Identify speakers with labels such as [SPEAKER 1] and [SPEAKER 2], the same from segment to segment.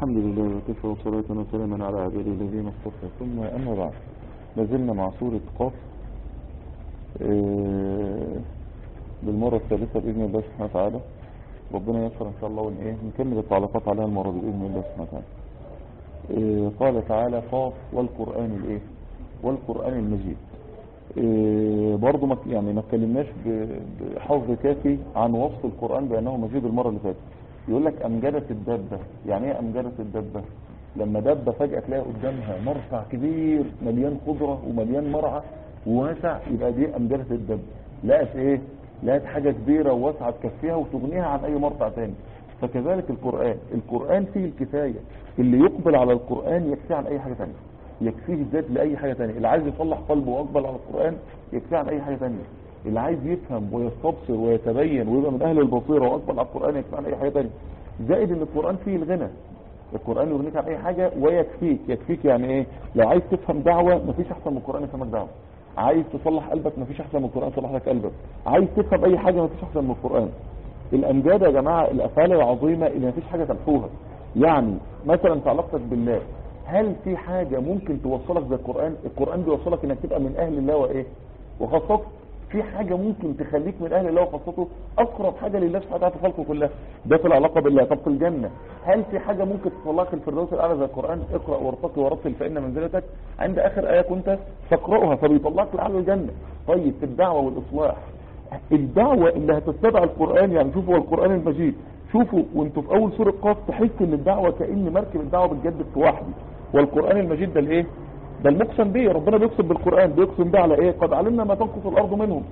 [SPEAKER 1] الحمد لله وكفى وصلاة وسلاما على عباده الذين اصطفى ثم أما بعد ما زلنا مع سورة قاف آه، بالمرة الثالثة بإذن الله سبحانه وتعالى ربنا يسر إن شاء الله ون إيه نكمل التعليقات عليها المرة دي بإذن الله سبحانه وتعالى آه، قال تعالى قاف والقرآن الإيه والقرآن المجيد آه، برضو ما يعني ما اتكلمناش ب- بحظ كافي عن وصف القرآن بأنه مجيد المرة اللي فاتت يقول لك أمجدت الدبة يعني ايه أمجدت الدبة لما دبة فجأة تلاقي قدامها مرفع كبير مليان خضرة ومليان مرعى وواسع يبقى دي أمجدت الدبة لقت ايه لقت حاجة كبيرة وواسعة تكفيها وتغنيها عن اي مرفع تاني فكذلك القرآن القرآن فيه الكفاية اللي يقبل على القرآن يكفيه عن اي حاجة تانية يكفيه الذات لأي حاجة تانية اللي عايز يصلح قلبه ويقبل على القرآن يكفيه عن اي حاجة تانية اللي عايز يفهم ويستبصر ويتبين ويبقى من اهل البصيرة ويقبل على القرآن يكفيه عن اي حاجة تانية زائد ان القرآن فيه الغنى القرآن يغنيك عن اي حاجة ويكفيك يكفيك يعني ايه لو عايز تفهم دعوة مفيش احسن من القرآن يفهمك دعوة عايز تصلح قلبك مفيش احسن من القرآن يصلح لك قلبك عايز تفهم اي حاجة مفيش احسن من القرآن الامجاد يا جماعة الافعال العظيمة اللي مفيش حاجة تمحوها يعني مثلا في علاقتك بالله هل في حاجة ممكن توصلك زي القرآن القرآن بيوصلك انك تبقى من اهل الله وايه وخاصة في حاجة ممكن تخليك من اهل الله وخاصته اقرب حاجة لله سبحانه وتعالى في خلقه كلها ده في العلاقة بالله طب في الجنة هل في حاجة ممكن تصلك الفردوس الاعلى زي القرآن اقرأ وارتقي ورتل فإن منزلتك عند اخر آية كنت تقرأها فبيطلعك لأعلى الجنة طيب في الدعوة والاصلاح الدعوة اللي هتتبع القرآن يعني شوفوا القرآن المجيد شوفوا وانتوا في اول سورة قاف تحس ان الدعوة كأن مركب الدعوة بتجدد في وحدي والقرآن المجيد ده الايه ده المقسم به ربنا بيقسم بالقرآن بيقسم به على ايه قد علمنا ما تنقص الارض منهم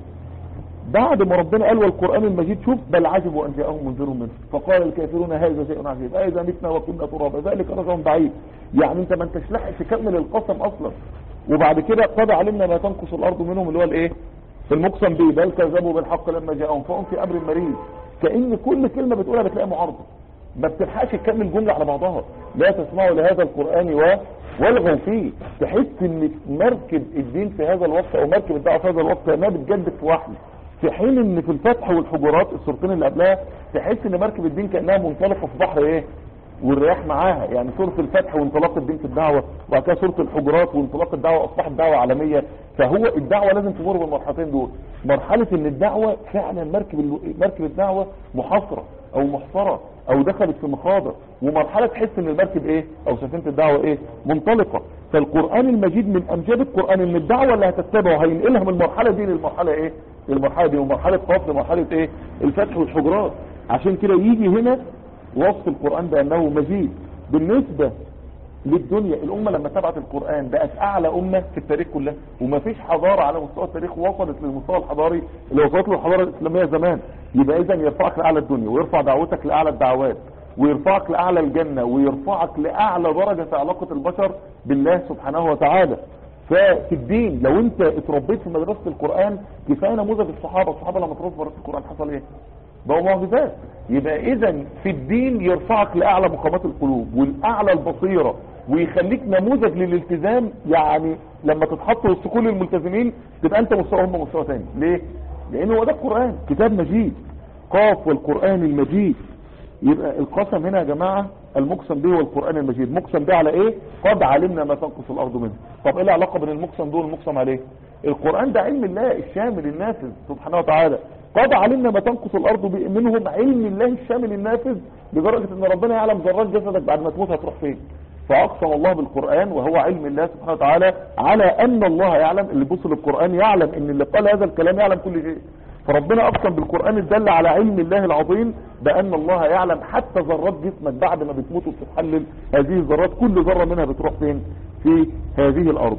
[SPEAKER 1] بعد ما ربنا قال والقرآن المجيد شوف بل عجبوا ان جاءهم منذر منه فقال الكافرون هذا شيء عجيب اذا متنا وكنا ترابا ذلك رجل بعيد يعني انت ما انتش لاحق تكمل القسم اصلا وبعد كده قد علمنا ما تنقص الارض منهم اللي هو الايه المقسم به بل كذبوا بالحق لما جاءهم فهم في امر مريض كأن كل كلمة بتقولها بتلاقي معارضة ما بتلحقش تكمل جملة على بعضها لا تسمعوا لهذا القرآن و والغوا فيه تحس ان مركب الدين في هذا الوقت او مركب الدعوة في هذا الوقت ما بتجدد في وحده في حين ان في الفتح والحجرات السورتين اللي قبلها تحس ان مركب الدين كأنها منطلقة في بحر ايه والرياح معاها يعني سورة الفتح وانطلاق الدين في الدعوة وبعد كده سورة الحجرات وانطلاق الدعوة اصبحت دعوة عالمية فهو الدعوة لازم تمر بالمرحلتين دول مرحلة ان الدعوة فعلا مركب ال- مركب الدعوة محاصرة او محصرة او دخلت في مخاضر ومرحلة تحس ان المركب ايه او سفينة الدعوة ايه منطلقة فالقرآن المجيد من امجاد القرآن ان الدعوة اللي هتتبعه هينقلها من المرحلة دي للمرحلة ايه للمرحلة دي ومرحلة قاف لمرحلة ايه الفتح والحجرات عشان كده يجي هنا وصف القرآن بأنه مجيد بالنسبة للدنيا الأمة لما تبعت القرآن بقت أعلى أمة في التاريخ كله ومفيش حضارة على مستوى التاريخ وصلت للمستوى الحضاري اللي وصلت له الحضارة الإسلامية زمان يبقى إذا يرفعك لأعلى الدنيا ويرفع دعوتك لأعلى الدعوات ويرفعك لأعلى الجنة ويرفعك لأعلى درجة في علاقة البشر بالله سبحانه وتعالى ففي الدين لو انت اتربيت في مدرسة القرآن كفاية نموذج الصحابة الصحابة لما تربوا في مدرسة القرآن حصل ايه بقوا معجزات يبقى اذا في الدين يرفعك لاعلى مقامات القلوب والاعلى البصيرة ويخليك نموذج للالتزام يعني لما تتحط وسط كل الملتزمين تبقى انت مستوى هم مستوى تاني ليه لان هو ده القرآن كتاب مجيد قاف والقرآن المجيد يبقى القسم هنا يا جماعة المقسم به والقرآن المجيد مقسم به على ايه قد علمنا ما تنقص الارض منه طب ايه العلاقة بين المقسم ده والمقسم عليه القرآن ده علم الله الشامل النافذ سبحانه وتعالى قد علمنا ما تنقص الارض ب- منهم علم الله الشامل النافذ لدرجة ان ربنا يعلم ذرات جسدك بعد ما تموت هتروح فين فاقسم الله بالقرآن وهو علم الله سبحانه وتعالى على ان الله يعلم اللي بص للقرآن يعلم ان اللي قال هذا الكلام يعلم كل شيء فربنا اقسم بالقرآن الدل على علم الله العظيم بان الله يعلم حتى ذرات جسمك بعد ما بتموت وبتتحلل هذه الذرات كل ذرة منها بتروح فين في هذه الارض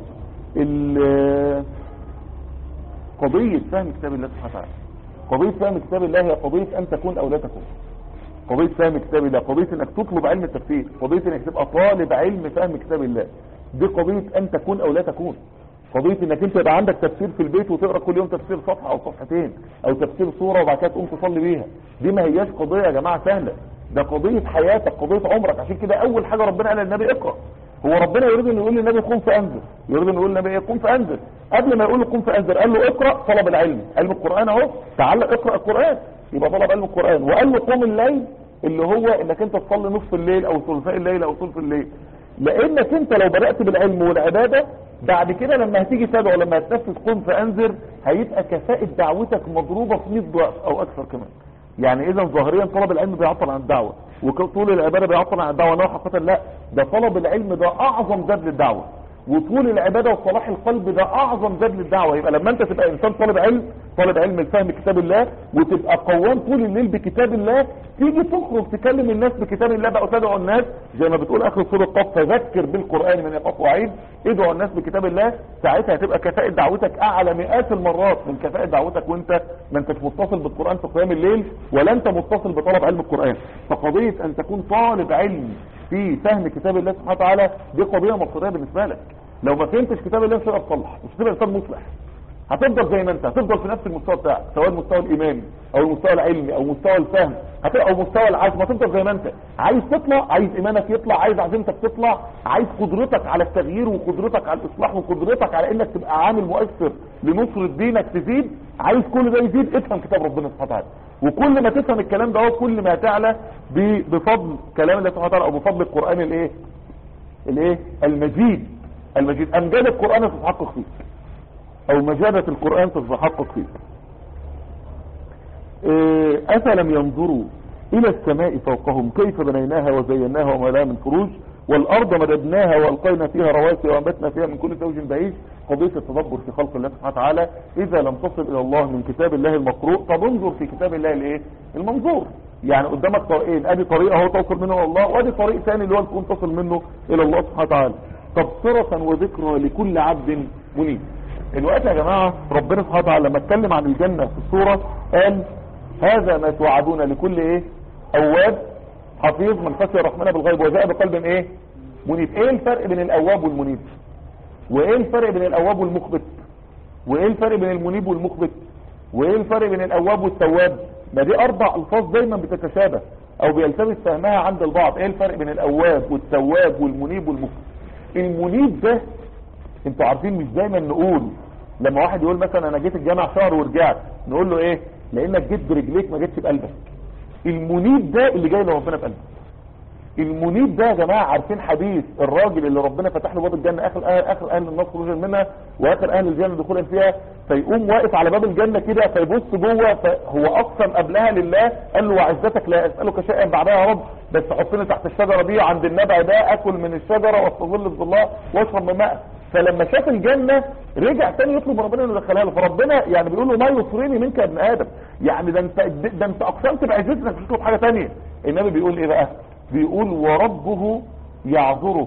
[SPEAKER 1] ال- قضية فهم كتاب الله سبحانه وتعالى قضية فهم كتاب الله هي قضية ان تكون او لا تكون قضية فهم كتاب الله قضية انك تطلب علم التفسير قضية انك تبقى طالب علم فهم كتاب الله دي قضية ان تكون او لا تكون قضية انك انت يبقى عندك تفسير في البيت وتقرا كل يوم تفسير صفحة او صفحتين او تفسير صورة وبعد كده تقوم تصلي بيها دي ما هياش قضية يا جماعة سهلة ده قضية حياتك قضية عمرك عشان كده اول حاجة ربنا قال للنبي اقرأ هو ربنا يريد ان يقول للنبي قم فانذر يريد ان يقول للنبي إيه؟ قم فانذر قبل ما يقول له قم فانذر قال له اقرا طلب العلم علم القران اهو تعال اقرا القران يبقى طلب علم القران وقال له قم الليل اللي هو انك انت تصلي نصف الليل او ثلثاء الليل او ثلث الليل لانك انت لو بدأت بالعلم والعبادة بعد كده لما هتيجي تدعو لما هتنفذ قم فانذر هيبقى كفاءة دعوتك مضروبة في 100 ضعف او اكثر كمان يعني اذا ظاهريا طلب العلم بيعطل عن الدعوة وطول العبادة بيعطل عن الدعوة انه حقيقة لا ده طلب العلم ده اعظم زاد للدعوة وطول العبادة وصلاح القلب ده اعظم زاد للدعوة يبقى لما انت تبقى انسان طالب علم طالب علم الفهم كتاب الله وتبقى قوام طول الليل بكتاب الله تيجي تخرج تكلم الناس بكتاب الله بقى وتدعو الناس زي ما بتقول اخر سورة قف فذكر بالقرآن من يخاف وعيد ادعو الناس بكتاب الله ساعتها هتبقى كفاءة دعوتك اعلى مئات المرات من كفاءة دعوتك وانت ما انتش متصل بالقرآن في قيام الليل ولا انت متصل بطلب علم القرآن فقضية ان تكون طالب علم في فهم كتاب الله سبحانه وتعالى دي قضية مصيرية بالنسبة لك لو ما فهمتش كتاب الله مش هتبقى تصلح مش هتبقى انسان مصلح هتفضل زي ما انت هتفضل في نفس المستوى بتاعك سواء المستوى الايماني او المستوى العلمي او مستوى الفهم هتبقى او مستوى العزم هتفضل زي ما انت عايز تطلع عايز ايمانك يطلع عايز عزيمتك تطلع عايز قدرتك على التغيير وقدرتك على الاصلاح وقدرتك على انك تبقى عامل مؤثر لنصرة دينك تزيد عايز كل ده يزيد افهم كتاب ربنا سبحانه وتعالى وكل ما تفهم الكلام ده هو كل ما هتعلى بفضل كلام الله سبحانه وتعالى او بفضل القران الايه الايه المجيد المجيد امجاد القرآن تتحقق فيك او مجادة القرآن تتحقق فيك إيه افلم ينظروا الى السماء فوقهم كيف بنيناها وزيناها وما لها من فروج والارض مددناها والقينا فيها رواسي وانبتنا فيها من كل زوج بهيج قضية التدبر في خلق الله سبحانه وتعالى اذا لم تصل الى الله من كتاب الله المقروء طب انظر في كتاب الله الايه المنظور يعني قدامك طريقين ادي طريقه اهو توصل منه الى الله وادي طريق ثاني اللي هو تكون تصل منه الى الله سبحانه وتعالى تبصرة وذكرى لكل عبد منيب الوقت يا جماعة ربنا سبحانه وتعالى لما اتكلم عن الجنة في الصورة قال هذا ما توعدون لكل ايه اواب حفيظ من خشي الرحمن بالغيب وجاء بقلب ايه منيب ايه الفرق بين الاواب والمنيب وايه الفرق بين الاواب والمخبت وايه الفرق بين المنيب والمخبت وايه الفرق بين الاواب والتواب ما دي اربع الفاظ دايما بتتشابه او بيلتبس فهمها عند البعض ايه الفرق بين الاواب والتواب والمنيب والمخبت المنيب ده انتوا عارفين مش دايما نقول لما واحد يقول مثلا انا جيت الجامع شهر ورجعت نقول له ايه لانك جيت برجليك ما جيتش بقلبك المنيب ده اللي جاي لربنا بقلبك المنيب ده يا جماعه عارفين حديث الراجل اللي ربنا فتح له باب الجنه اخر اهل اخر اهل النار خروجا منها واخر اهل الجنه دخولا فيها فيقوم واقف على باب الجنه كده فيبص جوه فهو اقسم قبلها لله قال له وعزتك لا اسالك شيئا بعدها يا رب بس حطني تحت الشجره دي عند النبع ده اكل من الشجره واستظل بظلها واشرب من ماء فلما شاف الجنه رجع تاني يطلب من ربنا انه يدخلها له فربنا يعني بيقول له ما يصرني منك يا ابن ادم يعني ده انت ده انت اقسمت بعزتك انك تطلب حاجه ثانيه النبي بيقول ايه بقى بيقول وربه يعذره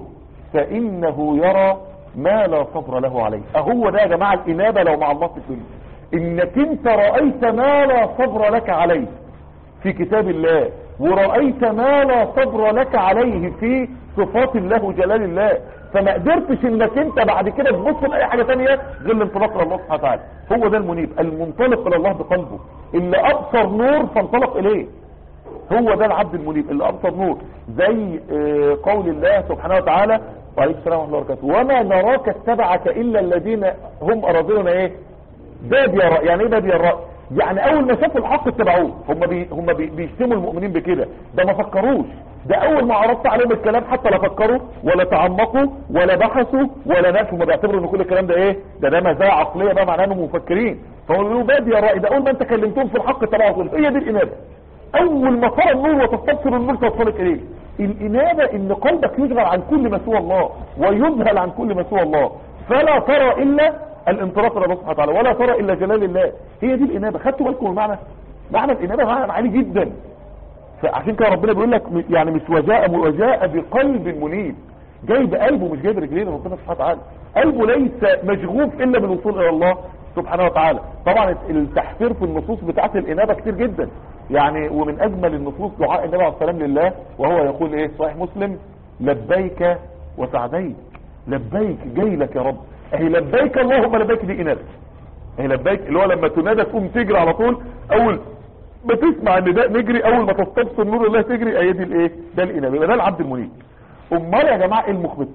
[SPEAKER 1] فانه يرى ما لا صبر له عليه اهو ده يا جماعه الانابه لو مع الله في الدنيا انك انت رايت ما لا صبر لك عليه في كتاب الله ورأيت ما لا صبر لك عليه في صفات الله وجلال الله فما قدرتش انك انت بعد كده تبص لاي حاجه ثانيه غير الانطلاق الى الله سبحانه وتعالى هو ده المنيب المنطلق الى الله بقلبه اللي ابصر نور فانطلق اليه هو ده العبد المنيب اللي ابصر نور زي قول الله سبحانه وتعالى وعليكم السلام ورحمه الله وبركاته وما نراك اتبعك الا الذين هم اراذلنا ايه بادي الراي يعني ايه بادي الراي يعني اول ما شافوا الحق اتبعوه هم بي هم بي بيشتموا المؤمنين بكده ده ما فكروش ده اول ما عرضت عليهم الكلام حتى لا فكروا ولا تعمقوا ولا بحثوا ولا ناقشوا ما بيعتبروا ان كل الكلام ده ايه ده ده مزايا عقليه بقى معناه انهم مفكرين فهو بيقولوا بادي الراي ده اول ما انت كلمتهم في الحق اتبعوا هي دي الانابه اول ما ترى النور وتستبصر النور توصلك اليه الانابه ان قلبك يشغل عن كل ما سوى الله ويذهل عن كل ما سوى الله فلا ترى الا الانطلاق الى الله سبحانه وتعالى ولا ترى الا جلال الله هي دي الانابه خدتوا بالكم المعنى معنى الانابه معنى عالي جدا فعشان كده ربنا بيقول لك يعني مش وجاء وجاء بقلب منيب جاي بقلبه مش جاي برجلين ربنا سبحانه وتعالى قلبه ليس مشغوف الا بالوصول الى الله سبحانه وتعالى طبعا التحفير في النصوص بتاعت الانابه كتير جدا يعني ومن اجمل النصوص دعاء النبي عليه السلام لله وهو يقول ايه صحيح مسلم لبيك وسعديك لبيك جاي لك يا رب اهي لبيك اللهم لبيك دي انابه اهي لبيك اللي هو لما تنادى تقوم تجري على طول اول ما تسمع النداء نجري اول ما تستبصر نور الله تجري اهي دي الايه ده الانابه يبقى ده العبد المنيب امال يا جماعه ايه المخبت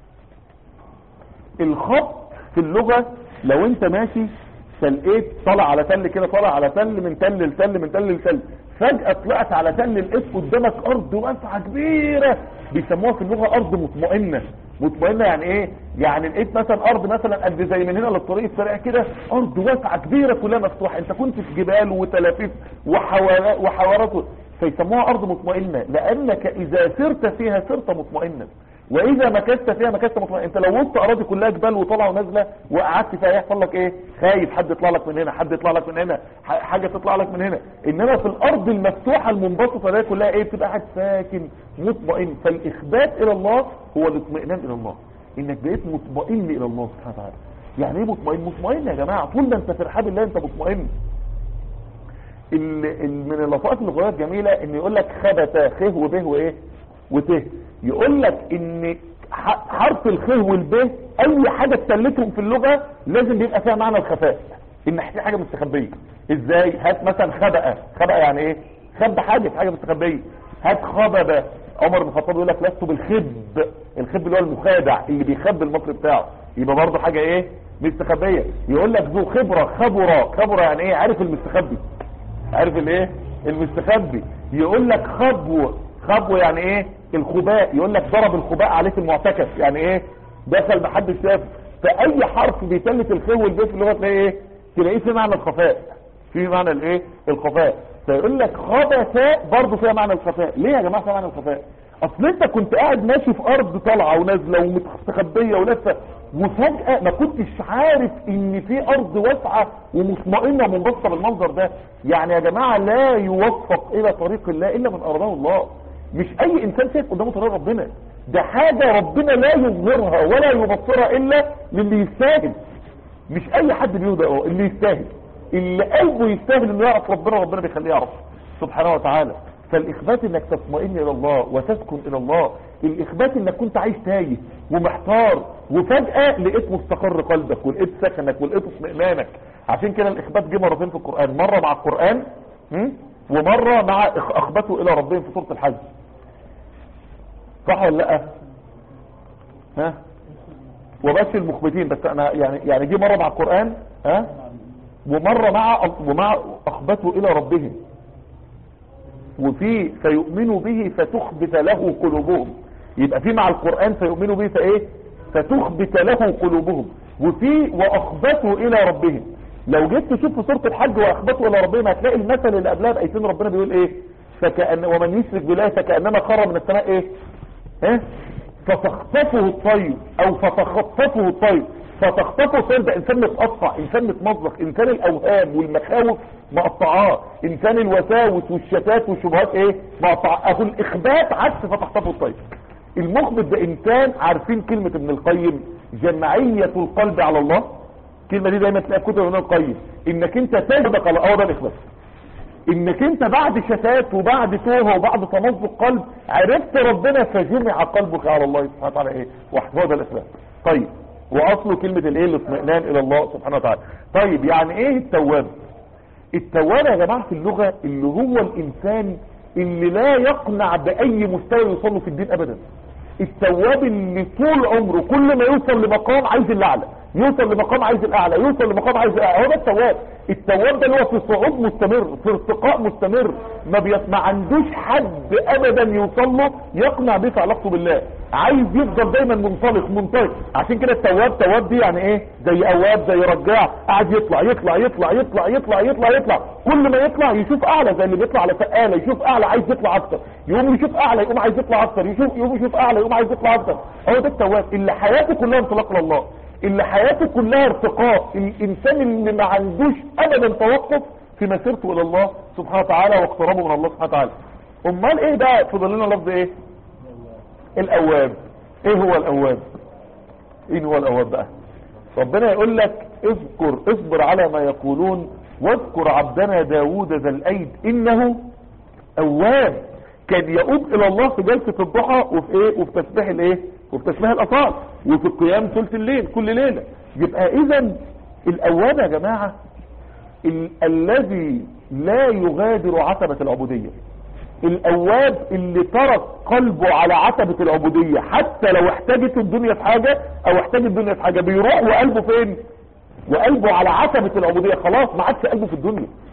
[SPEAKER 1] الخط في اللغه لو انت ماشي تلقيت طالع على تل كده طالع على تل من تل لتل من تل لتل فجأة طلعت على تل الاسم قدامك ارض واسعة كبيرة بيسموها في اللغة ارض مطمئنة مطمئنة يعني ايه يعني لقيت مثلا ارض مثلا قد زي من هنا للطريق السريع كده ارض واسعة كبيرة كلها مفتوحة انت كنت في جبال وتلافيف وحوارات وحوارات فيسموها ارض مطمئنة لانك اذا سرت فيها سرت مطمئنا واذا مكثت فيها مكثت مطمئن انت لو وسط اراضي كلها جبال وطالعه ونازله وقعدت فيها يحصل لك ايه خايف حد يطلع لك من هنا حد يطلع لك من هنا ح- حاجه تطلع لك من هنا انما في الارض المفتوحه المنبسطه دي كلها ايه بتبقى قاعد ساكن مطمئن فالاخبات الى الله هو الاطمئنان الى الله انك بقيت مطمئن الى الله سبحانه وتعالى يعني ايه مطمئن مطمئن يا جماعه طول ما انت في رحاب الله انت مطمئن ال- ال- من اللطائف اللغويه الجميله ان يقول لك خبت خ وب وايه وت يقول لك ان ح- حرف الخ والب اي حاجه تسلتهم في اللغه لازم بيبقى فيها معنى الخفاء ان في حاجه مستخبيه ازاي هات مثلا خبأ خبأ يعني ايه خب حاجه في حاجه مستخبيه هات خبب عمر بن الخطاب يقول لك لست بالخب الخب اللي هو المخادع اللي بيخبي المصري بتاعه يبقى برضه حاجه ايه مستخبيه يقول لك ذو خبره خبره خبره يعني ايه عارف المستخبي عارف الايه المستخبي يقول لك خبو خبو يعني ايه الخباء يقول لك ضرب الخباء عليه في المعتكف يعني ايه دخل محدش شاف فاي حرف بيتلت الخو والبيت اللي هو تلاقيه ايه تلاقيه في معنى الخفاء في معنى الايه الخفاء فيقول لك خبث برضه فيها معنى الخفاء ليه يا جماعه فيها معنى الخفاء اصل انت كنت قاعد ماشي في ارض طالعه ونازله ومستخبيه ولسه وفجاه ما كنتش عارف ان في ارض واسعه ومطمئنه ومنبسطه بالمنظر ده يعني يا جماعه لا يوفق الى طريق الله الا من اراده الله مش اي انسان شايف قدامه طريق ربنا ده حاجه ربنا لا يظهرها ولا يبصرها الا للي يستاهل مش اي حد بيهدى اه اللي يستاهل اللي قلبه يستاهل انه يعرف ربنا ربنا بيخليه يعرف سبحانه وتعالى فالاخبات انك تطمئن الى الله وتسكن الى الله الاخبات انك كنت عايش تايه ومحتار وفجأة لقيت مستقر قلبك ولقيت سكنك ولقيت اطمئنانك عشان كده الاخبات جه مرتين في القرآن مرة مع القرآن م? ومرة مع إخ- اخبته الى ربهم في سورة الحج صح ولا لا ها وبشر المخبتين بس انا يعني يعني جه مره مع القران ها ومره مع ومع اخبته الى ربهم وفي فيؤمنوا به فتخبت له قلوبهم يبقى في مع القران فيؤمنوا به فايه فتخبت له قلوبهم وفي واخبته الى ربهم لو جيت تشوف في سوره الحج واخبته الى ربهم هتلاقي المثل اللي قبلها بايتين ربنا بيقول ايه فكأن ومن يشرك بالله فكأنما خر من السماء ايه ها فتخطفه الطير او فتخطفه الطير فتخطفه الطير ده انسان متقطع انسان متمزق انسان الاوهام والمخاوف مقطعاه انسان الوساوس والشتات والشبهات ايه مقطعاه اهو الاخبات عكس فتخطفه الطير المخبت ده انسان عارفين كلمة ابن القيم جمعية القلب على الله الكلمة دي دايما تلاقي في كتب ابن القيم انك انت تهدك على اه ده الاخبات انك انت بعد شتات وبعد توهه وبعد تمزق قلب عرفت ربنا فجمع قلبك على الله سبحانه وتعالى ايه واحفظ الاسلام طيب واصله كلمة الايه الاطمئنان الى الله سبحانه وتعالى طيب يعني ايه التواب التواب يا جماعة في اللغة اللي هو الانسان اللي لا يقنع باي مستوى يوصل له في الدين ابدا التواب اللي طول عمره كل ما يوصل لمقام عايز الاعلى يوصل لمقام عايز الاعلى يوصل لمقام عايز الاعلى هو ده التواب التواب ده اللي هو في صعود مستمر في ارتقاء مستمر ما, بيط... ما عندوش حد ابدا يوصل له يقنع بيه في علاقته بالله عايز يفضل دايما منطلق منطلق عشان كده التواب تواب دي يعني ايه زي اواب زي رجاع قاعد يطلع يطلع يطلع يطلع يطلع يطلع يطلع كل ما يطلع يشوف اعلى زي اللي بيطلع على فقاله يشوف اعلى عايز يطلع اكتر يقوم يشوف اعلى يقوم عايز يطلع اكتر يشوف يقوم يشوف اعلى يقوم عايز يطلع اكتر هو ده التواب اللي حياته كلها انطلاق لله اللي حياته كلها ارتقاء الانسان اللي ما عندوش ابدا توقف في مسيرته الى الله سبحانه وتعالى واقترابه من الله سبحانه وتعالى امال ايه بقى فضل لنا لفظ ايه الاواب ايه هو الاواب ايه هو الاواب بقى ربنا يقول لك اذكر اصبر على ما يقولون واذكر عبدنا داوود ذا الايد انه اواب كان يؤوب الى الله في جلسة الضحى وفي ايه وفي تسبيح الايه وفي تسبيح الاطار وفي القيام ثلث الليل كل ليلة يبقى اذا الاواب يا جماعة ال الذي لا يغادر عتبة العبودية الاواب اللي ترك قلبه على عتبة العبودية حتى لو احتاجت الدنيا في حاجة او احتاج الدنيا في حاجة بيروح وقلبه فين وقلبه على عتبة العبودية خلاص ما عادش قلبه في الدنيا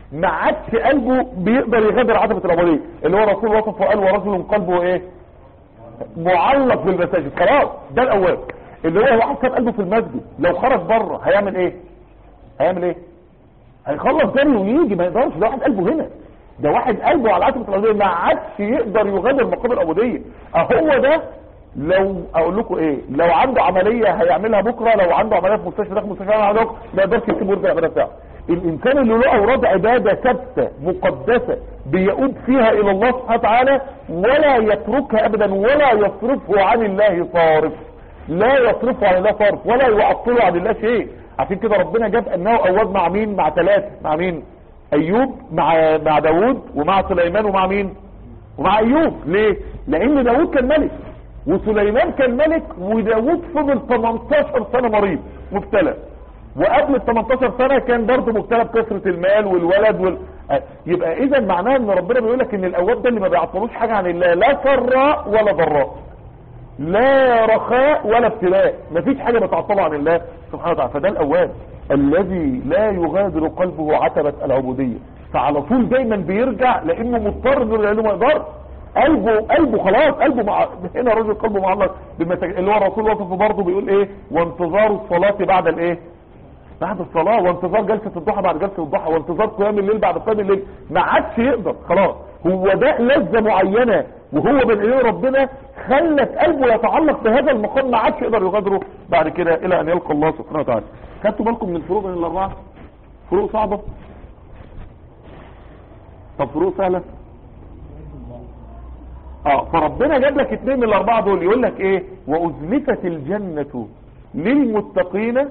[SPEAKER 1] ما عادش قلبه بيقدر يغادر عتبة العبودية اللي هو الرسول وصفه وقال ورجل قلبه ايه معلق بالمساجد خلاص ده الاول اللي هو واحد كان قلبه في المسجد لو خرج بره هيعمل ايه هيعمل ايه هيخلص تاني ويجي ما يقدرش ده واحد قلبه هنا ده واحد قلبه على عتبة العبودية ما عادش يقدر يغادر مقام العبودية اهو ده لو اقول لكم ايه لو عنده عملية هيعملها بكرة لو عنده عملية في مستشفى داخل مستشفى هيعملها بكرة ما يقدرش يسيب ويرجع العبادة بتاعه الانسان اللي له اوراد عبادة ثابتة مقدسة بيؤوب فيها الى الله سبحانه وتعالى ولا يتركها ابدا ولا يصرفه عن الله صارف لا يصرفه عن الله صارف ولا يعطله عن الله شيء عشان كده ربنا جاب انه اواب مع مين مع ثلاثة مع مين ايوب مع مع داوود ومع سليمان ومع مين ومع ايوب ليه لان داوود كان ملك وسليمان كان ملك وداوود فضل 18 سنة مريض مبتلى وقبل ال 18 سنة كان برضه مبتلى بكثرة المال والولد وال... يبقى اذا معناه ان ربنا بيقول لك ان الاواب ده اللي ما بيعطلوش حاجة عن الله لا سراء ولا ضراء لا رخاء ولا ابتلاء مفيش حاجة بتعطله عن الله سبحانه وتعالى فده الاواب الذي لا يغادر قلبه عتبة العبودية فعلى طول دايما بيرجع لانه مضطر انه لانه ما يقدرش قلبه قلبه خلاص قلبه مع هنا الراجل قلبه معلق بالمساجد اللي هو الرسول وصفه برضه بيقول ايه وانتظار الصلاة بعد الايه بعد الصلاة وانتظار جلسة الضحى بعد جلسة الضحى وانتظار قيام الليل بعد قيام الليل ما عادش يقدر خلاص هو ده لذة معينة وهو بين ايديه ربنا خلت قلبه يتعلق بهذا المقام ما عادش يقدر يغادره بعد كده الى ان يلقى الله سبحانه وتعالى خدتوا بالكم من الفروق بين الاربعه فروق صعبه طب فروق سهله اه فربنا جاب لك اتنين من الاربعه دول يقول لك ايه وازلفت الجنه للمتقين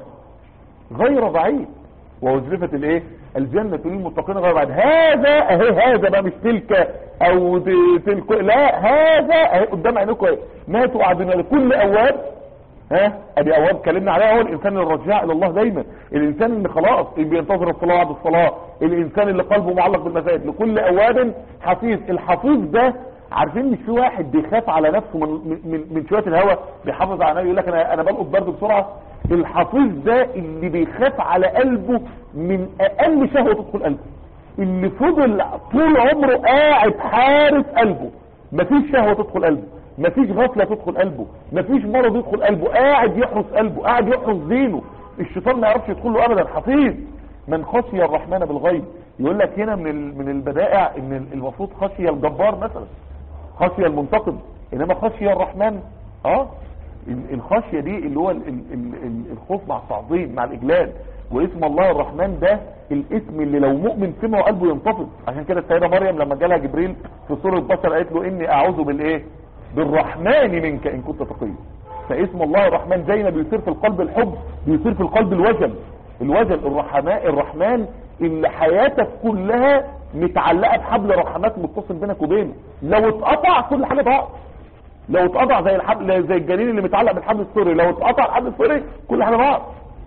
[SPEAKER 1] غير بعيد وازلفت الايه الجنة للمتقين غير بعيد هذا اهي هذا بقى مش تلك او دي- تلك لا هذا اهي قدام عينكم اهي ما توعدون لكل اواب ها ادي اواب اتكلمنا عليها هو الانسان الرجاع الى الله دايما الانسان اللي خلاص اللي بينتظر الصلاه بعد الصلاه الانسان اللي قلبه معلق بالمساجد لكل اواب حفيظ الحفيظ ده عارفين مش في واحد بيخاف على نفسه من من, من شويه الهواء بيحافظ على نفسه يقول لك انا انا بلقط برد بسرعه الحفيظ ده اللي بيخاف على قلبه من اقل شهوه تدخل قلبه اللي فضل طول عمره قاعد حارس قلبه مفيش شهوه تدخل قلبه مفيش غفله تدخل قلبه مفيش مرض يدخل قلبه قاعد يحرس قلبه قاعد يحرس دينه الشيطان ما يعرفش يدخل له ابدا حفيظ من خشي الرحمن بالغيب يقول لك هنا من ال- من البدائع ان المفروض خشي الجبار مثلا خشي المنتقم انما خشي الرحمن اه ال- الخشيه دي اللي هو ال- ال- ال- ال- الخوف مع التعظيم مع الاجلال واسم الله الرحمن ده الاسم اللي لو مؤمن سمعه قلبه ينتفض عشان كده السيده مريم لما جالها جبريل في سوره البشر قالت له اني اعوذ بالايه بالرحمن منك ان كنت تقيا فاسم الله الرحمن زي ما بيصير في القلب الحب بيصير في القلب الوجل الوجل الرحمن الرحمن اللي حياتك كلها متعلقه بحبل رحمات متصل بينك وبينه لو اتقطع كل حاجه ضاعت لو اتقطع زي الحبل زي الجنين اللي متعلق بالحبل السوري لو اتقطع الحبل السوري كل حاجه ضاعت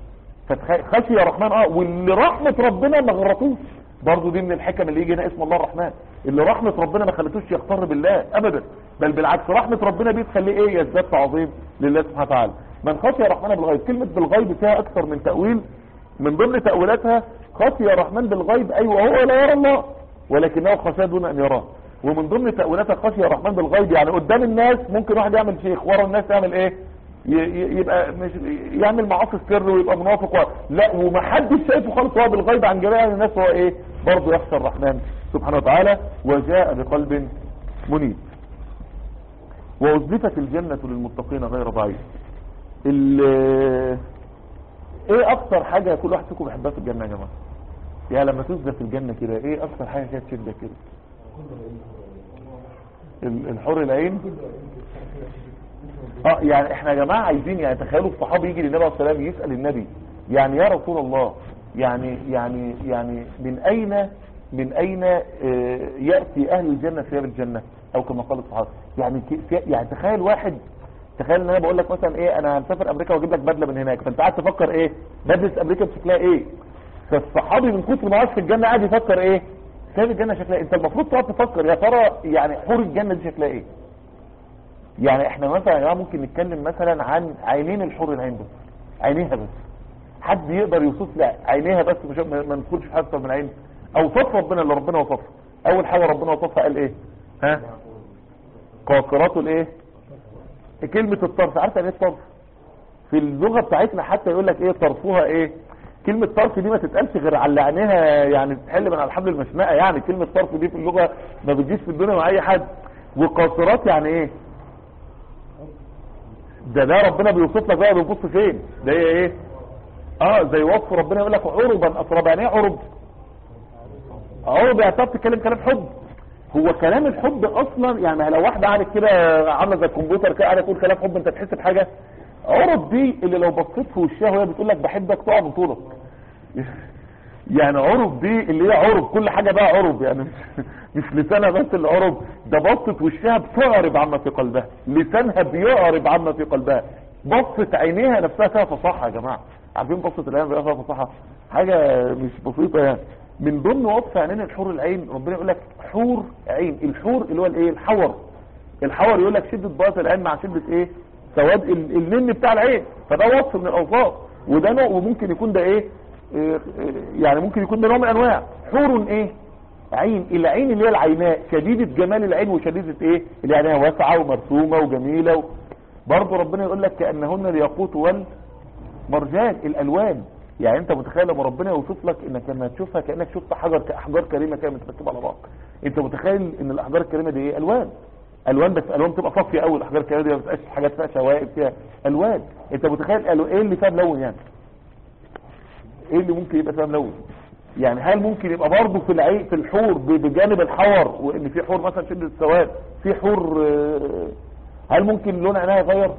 [SPEAKER 1] فخشي يا رحمن اه واللي رحمه ربنا ما غرتوش برضه دي من الحكم اللي يجي هنا اسم الله الرحمن اللي رحمه ربنا ما خلتوش يغتر بالله ابدا بل بالعكس رحمه ربنا دي تخليه ايه يزداد تعظيم لله سبحانه وتعالى من خشي الرحمن بالغيب كلمه بالغيب فيها اكثر من تاويل من ضمن تاويلاتها خشي الرحمن بالغيب ايوه هو لا يرى الله ولكنه خشاه دون ان يراه ومن ضمن تاويلاتها خشي الرحمن بالغيب يعني قدام الناس ممكن واحد يعمل شيخ ورا الناس يعمل ايه ي- ي- يبقى مش يعمل معاصي السر ويبقى منافق و... لا ومحدش شايفه خالص هو بالغيب عن جميع الناس هو ايه برضه يخشى الرحمن سبحانه وتعالى وجاء بقلب منيب وأزلفت الجنة للمتقين غير بعيد ال- ايه اكتر حاجة كل واحد فيكم بيحبها في الجنة يا جماعة يا لما تزلف الجنة كده ايه اكتر حاجة كده تشدك كده ال- الحور العين اه يعني احنا يا جماعة عايزين يعني تخيلوا الصحابي يجي للنبي عليه الصلاة والسلام يسأل النبي يعني يا رسول الله يعني يعني يعني من اين من اين آه، يأتي اهل الجنة ثياب الجنة او كما قال الصحابة يعني كي- يعني تخيل واحد تخيل ان انا بقول لك مثلا ايه انا هنسافر امريكا واجيب لك بدله من هناك فانت قاعد تفكر ايه بدله امريكا بشكلها ايه فالصحابي من كتر ما عاش في الجنه قاعد يفكر ايه ثياب الجنه شكلها ايه انت المفروض تقعد تفكر يا ترى يعني حور الجنه دي شكلها ايه يعني احنا مثلا يا جماعه ممكن نتكلم مثلا عن عينين الحور العين بس عينيها بس حد يقدر يوصف لي عينيها بس مش ما ما ندخلش في حته من عين اوصاف ربنا اللي ربنا وصفها اول حاجة ربنا وصفها قال ايه ها قاصرات الايه كلمة الطرف عارف يعني ايه الطرف في اللغة بتاعتنا حتى يقول لك ايه طرفها ايه كلمة طرف دي ما تتقالش غير على عينيها يعني تحل من على الحبل المشنقة يعني كلمة طرف دي في اللغة ما بتجيش في الدنيا مع اي حد وقاصرات يعني ايه ده ده ربنا بيوصف لك بقى بيبص فين ده هي ايه اه زي وصف ربنا يقول لك عربا اطربا يعني ايه عرب عرب يعني طب تتكلم كلام حب هو كلام الحب اصلا يعني لو واحده قعدت كده عامله زي الكمبيوتر كده قاعده تقول كلام حب انت تحس بحاجه عرب دي اللي لو بصيت في وشها وهي بتقول لك بحبك تقع من طولك يعني عرب دي اللي هي عرب كل حاجه بقى عرب يعني مش, مش لسانها بس اللي عرب ده بصت وشها بتعرب عما في قلبها لسانها بيعرب عما في قلبها بصت عينيها نفسها فيها فصاحه يا جماعه عارفين بصت العين فيها فصاحه حاجه مش بسيطه يعني من ضمن وصف عينين الحور العين ربنا يقول لك حور عين الحور اللي هو الايه الحور الحور يقول لك شده بياض العين مع شده ايه سواد ال- النن بتاع العين فده وصف من الاوصاف وده نوع وممكن يكون ده ايه إيه، إيه، يعني ممكن يكون ده نوع من انواع حور ايه عين العين اللي هي العيناء شديدة جمال العين وشديدة ايه اللي عينها واسعة ومرسومة وجميلة و... برضه ربنا يقول لك كأنهن الياقوت والمرجان الالوان يعني انت متخيل لما ربنا يوصف لك انك لما تشوفها كانك شفت حجر احجار كريمه كده متركبه على بعض انت متخيل ان الاحجار الكريمه دي ايه الوان الوان بس الوان بتبقى صافيه قوي الاحجار الكريمه دي ما بتبقاش حاجات فيها شوائب فيها الوان انت متخيل الو- ايه اللي فيها ملون يعني ايه اللي ممكن يبقى فيها ملون يعني هل ممكن يبقى برضه في العين في الحور ب- بجانب الحور وان في حور مثلا شده السواد في حور آه، هل ممكن لون عينها يغير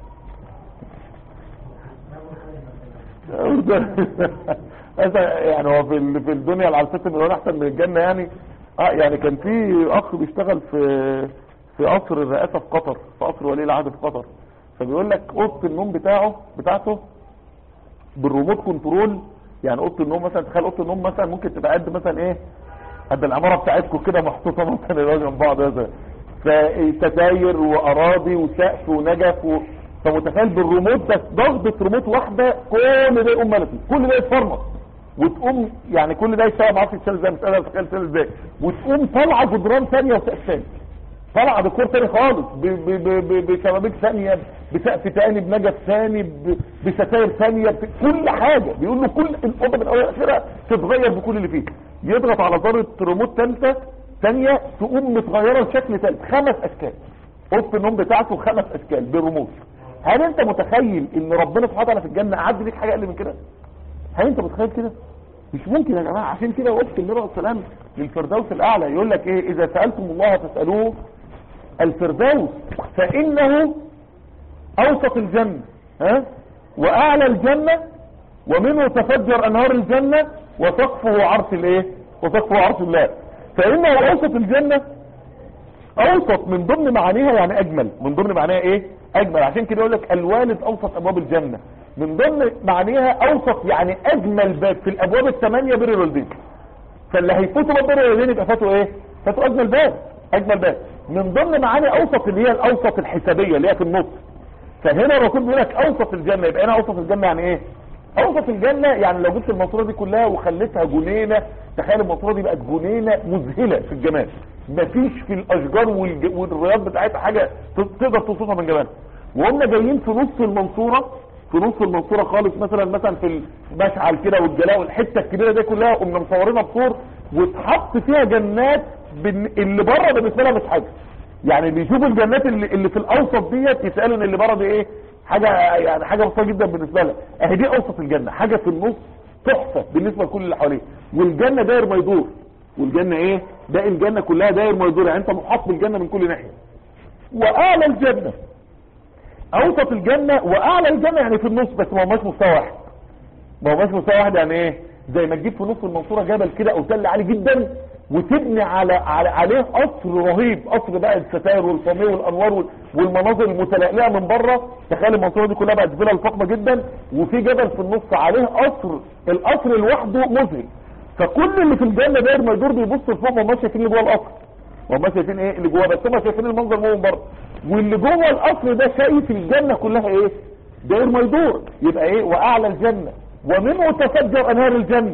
[SPEAKER 1] مثلا يعني هو في ال- في الدنيا على فكره الالوان احسن من الجنه يعني اه يعني كان في اخ بيشتغل في في قصر الرئاسه في قطر في قصر ولي العهد في قطر فبيقول لك اوضه النوم بتاعه بتاعته بالريموت كنترول يعني اوضه النوم مثلا تخيل اوضه النوم مثلا ممكن تبقى قد مثلا ايه قد العماره بتاعتكم كده محطوطه مثلا يبقى جنب بعض مثلا فستاير واراضي وسقف ونجف و... فمتخيل بالريموت بس ضغطه ريموت واحده كل ده يقوم ملكي كل ده يتفرمط وتقوم يعني كل ده يشتغل معاك يشتغل ازاي مش قادر اتخيل يشتغل ازاي وتقوم طالعه جدران ثانيه وسقف ثاني طالعه ديكور تاني خالص ب- ب- ب- ب- بشبابيك ثانيه بسقف تاني بنجف ثاني ب- بستاير ثانيه ب- كل حاجه بيقول له كل الاوضه من اولها لاخرها تتغير بكل اللي فيه يضغط على ذره ريموت ثالثه ثانيه تقوم متغيره لشكل ثالث خمس اشكال اوضه النوم بتاعته خمس اشكال بالريموت هل انت متخيل ان ربنا سبحانه وتعالى في الجنه اعد ليك حاجه اقل من كده هل انت متخيل كده مش ممكن يا جماعه عشان كده وقت النبي عليه السلام للفردوس الاعلى يقول لك ايه اذا سالتم الله فاسالوه الفردوس فانه اوسط الجنه ها واعلى الجنه ومنه تفجر انهار الجنه وسقفه عرش الايه وسقفه عرش الله فانه اوسط الجنه اوسط من ضمن معانيها يعني اجمل من ضمن معانيها ايه اجمل عشان كده يقول لك الوالد اوسط ابواب الجنه من ضمن معانيها اوسط يعني اجمل باب في الابواب الثمانيه بر الوالدين فاللي هيفوتوا باب بر الوالدين يبقى فاتوا ايه فاتوا اجمل باب اجمل باب من ضمن معاني اوسط اللي هي الاوسط الحسابيه اللي هي في النص فهنا الرسول بيقول لك اوسط الجنه يبقى هنا اوسط الجنه يعني ايه اوسط الجنه يعني لو جبت المنصوره دي كلها وخليتها جنينه تخيل المنصوره دي بقت جنينه مذهله في الجمال مفيش في الاشجار والج- والرياض بتاعتها حاجه ت- تقدر توصفها من جمالها وهم جايين في نص المنصوره في نص المنصوره خالص مثلا مثلا في المشعل كده والجلاء والحته الكبيره دي كلها قمنا مصورينها بصور واتحط فيها جنات بن- اللي بره بالنسبه لها مش حاجه يعني اللي يشوفوا الجنات اللي, اللي في الاوسط ديت يسالوا ان اللي بره دي ايه حاجه يعني حاجه بسيطه جدا بالنسبه لها اهي دي اوسط الجنه حاجه في النص تحفه بالنسبه لكل اللي حواليه والجنه داير ما يدور والجنه ايه باقي الجنه كلها داير ما يدور يعني انت محاط بالجنه من كل ناحيه واعلى الجنه اوسط الجنه واعلى الجنه يعني في النص بس ما هماش مستوى واحد ما هماش مستوى واحد يعني ايه زي ما تجيب في نص المنصوره جبل كده او تل عالي جدا وتبني على, على عليه قصر رهيب قصر بقى الستاير والفاميه والانوار وال- والمناظر المتلألئه من بره تخيل المنصوره دي كلها بقت فيلا فخمه جدا وفي جبل في النص عليه قصر القصر لوحده مذهل فكل اللي في الجنه داير ما يدور بيبص لفوق ما هماش شايفين اللي جوه القصر وهم شايفين ايه اللي جوه بس هم شايفين المنظر من بره واللي جوه القصر ده شايف الجنه كلها ايه داير ما يدور يبقى ايه واعلى الجنه ومنه تفجر انهار الجنه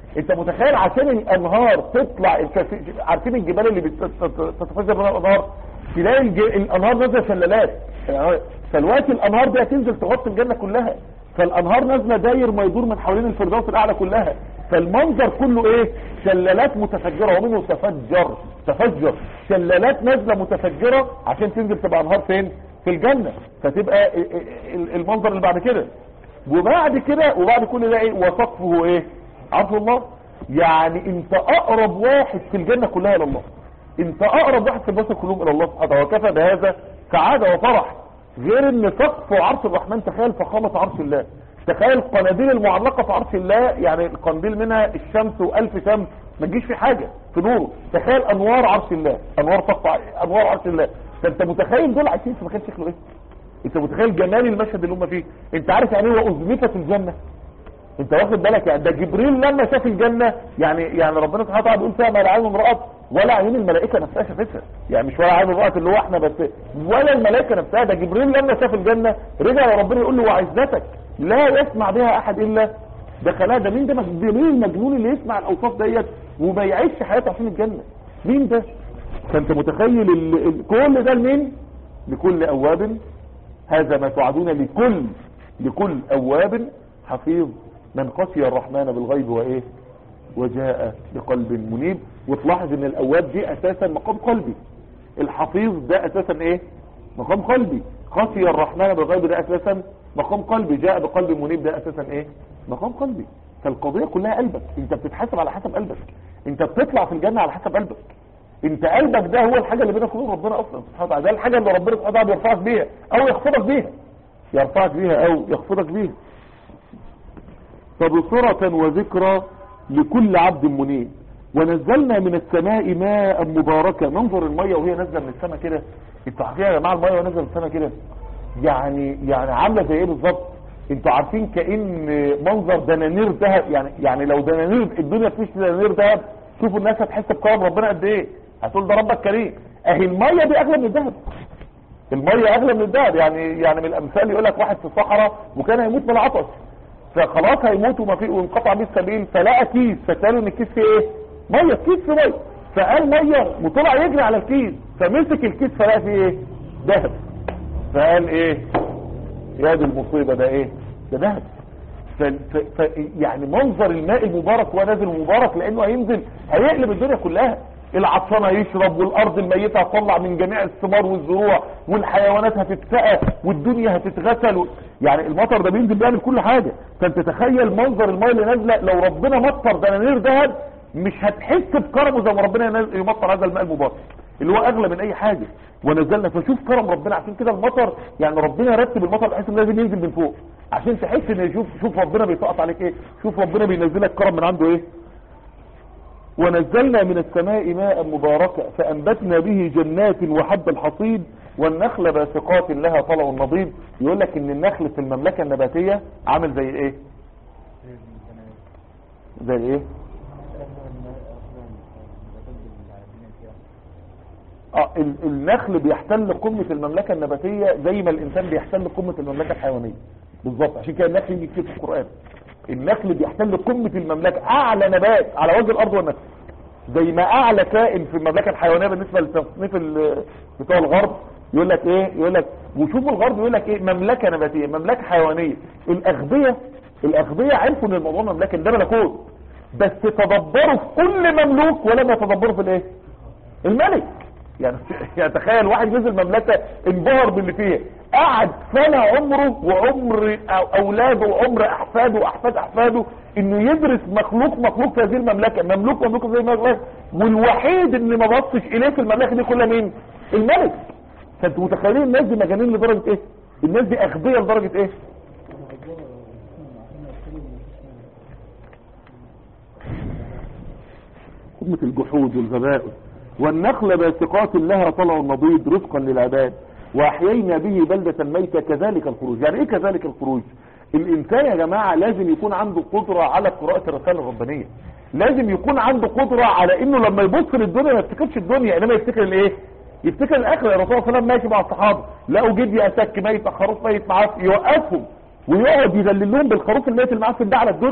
[SPEAKER 2] انت متخيل عشان الانهار تطلع الكثير- عارفين الجبال اللي بتتفجر منها الانهار تلاقي الج- الانهار نازله شلالات يعني فالوقت الانهار دي هتنزل تغطي الجنه كلها فالانهار نازله داير ما يدور من حوالين الفردوس الاعلى كلها فالمنظر كله ايه شلالات متفجره ومنه تفجر تفجر شلالات نازله متفجره عشان تنزل تبقى انهار فين في الجنه فتبقى ال- ال- المنظر اللي بعد كده وبعد كده وبعد كل ده ايه وسقفه ايه عرف الله يعني انت اقرب واحد في الجنه كلها الى الله انت اقرب واحد في البشر كلهم الى الله سبحانه وكفى بهذا سعاده وفرح غير ان سقف عرش الرحمن تخيل فخامه عرش الله تخيل القناديل المعلقه في عرش الله يعني القنديل منها الشمس والف شمس ما تجيش في حاجه في نوره تخيل انوار عرش الله انوار سقف ع- انوار عرش الله فانت متخيل دول عايشين في مكان شكله ايه انت متخيل جمال المشهد اللي هم فيه انت عارف يعني ايه وازلفت الجنه انت واخد بالك يعني ده جبريل لما شاف الجنه يعني يعني ربنا سبحانه وتعالى بيقول فيها ما لا عين امرأت ولا عين الملائكه نفسها شافتها يعني مش ولا عين امرأت اللي هو احنا بس ولا الملائكه نفسها ده جبريل لما شاف الجنه رجع لربنا يقول له وعزتك لا يسمع بها احد الا دخلها ده مين ده مج- ده مين المجنون اللي يسمع الاوصاف ديت وما يعيش حياته عشان الجنه مين ده فانت متخيل ال... ال... كل ده لمين لكل اواب هذا ما توعدون لكل لكل اواب حفيظ من خشي الرحمن بالغيب وايه وجاء بقلب منيب وتلاحظ ان الاواب دي اساسا مقام قلبي الحفيظ ده اساسا ايه مقام قلبي خشي الرحمن بالغيب ده اساسا مقام قلبي جاء بقلب منيب ده اساسا ايه مقام قلبي فالقضيه كلها قلبك انت بتتحاسب على حسب قلبك انت بتطلع في الجنه على حسب قلبك انت قلبك ده هو الحاجه اللي بينك وبين ربنا اصلا سبحانه وتعالى ده الحاجه اللي ربنا سبحانه وتعالى بيرفعك بيها او يخفضك بيها يرفعك بيها او يخفضك بيها فبصرة وذكرى لكل عبد منيب ونزلنا من السماء ماء مباركا منظر المية وهي نازلة من السماء كده انتوا عارفين يا جماعة المية وهي نازلة من السماء كده يعني يعني عاملة زي ايه بالظبط انتوا عارفين كأن منظر دنانير ذهب يعني يعني لو دنانير الدنيا فيش دنانير ذهب شوفوا الناس هتحس بكرم ربنا قد ايه هتقول ده ربك كريم اهي المية دي اغلى من الذهب المية اغلى من الذهب يعني يعني من الامثال يقول لك واحد في الصحراء وكان هيموت من العطش فخلاص هيموت وما في وانقطع بيه السبيل فلقى كيس فسالوا ان الكيس فيه ايه ميه كيس فيه ميه فقال ميه وطلع يجري على الكيس فمسك الكيس فلقى فيه ايه ذهب فقال ايه يا دي المصيبه ده ايه ده ذهب ف... ف... ف... يعني منظر الماء المبارك وهو نازل مبارك لانه هينزل هيقلب الدنيا كلها العطشان هيشرب والارض الميته هتطلع من جميع الثمار والزروع والحيوانات هتتسقى والدنيا هتتغسل و... يعني المطر ده بينزل بيعمل كل حاجه فانت تخيل منظر الماء اللي نازله لو ربنا مطر دنانير ذهب مش هتحس بكرمه زي ما ربنا ينزل- يمطر هذا الماء المبارك اللي هو اغلى من اي حاجه ونزلنا فشوف كرم ربنا عشان كده المطر يعني ربنا رتب المطر بحيث انه لازم ينزل من فوق عشان تحس ان شوف شوف ربنا بيسقط عليك ايه شوف ربنا بينزلك كرم من عنده ايه ونزلنا من السماء ماء مباركا فأنبتنا به جنات وحب الحصيد والنخل باسقات لها طلع نضيد يقول لك ان النخل في المملكة النباتية عامل زي ايه زي ايه اه ال- النخل بيحتل قمة المملكة النباتية زي ما الانسان بيحتل قمة المملكة الحيوانية بالظبط عشان كده النخل يجي كتير في القرآن النخل بيحتل قمة المملكة اعلى نبات على وجه الارض والنخل زي ما اعلى كائن في المملكة الحيوانية بالنسبة لتصنيف ال- بتوع الغرب يقول لك ايه يقول لك وشوفوا الغرب يقول لك ايه مملكة نباتية مملكة حيوانية الاغبياء الاغبياء عرفوا ان الموضوع مملكة ده ملكوت بس تدبروا في كل مملوك ولم يتدبروا في الايه الملك يعني يعني تخيل واحد نزل مملكة انبهر باللي فيها قعد سنة عمره وعمر أو- اولاده وعمر احفاده واحفاد احفاده انه يدرس مخلوق مخلوق في هذه المملكة مملوك مملوك في هذه المملكة والوحيد اللي ما بصش اليه في المملكة دي كلها مين الملك فانتوا متخيلين الناس دي مجانين لدرجة ايه الناس دي اغبياء لدرجة ايه قمة الجحود والغباء والنخل باسقات لها طلع نضيد رزقا للعباد واحيينا به بلدة ميتة كذلك الخروج يعني ايه كذلك الخروج الانسان يا جماعة لازم يكون عنده قدرة على قراءة الرسالة الربانية لازم يكون عنده قدرة على انه لما يبص للدنيا ما يفتكرش الدنيا انما يفتكر الايه يفتكر الاخره الرسول صلى الله عليه وسلم ماشي مع الصحابه لقوا جدي اسك ميت خروف ميت معاه يوقفهم ويقعد يذلل لهم بالخروف الميت اللي معاه في ده على الدنيا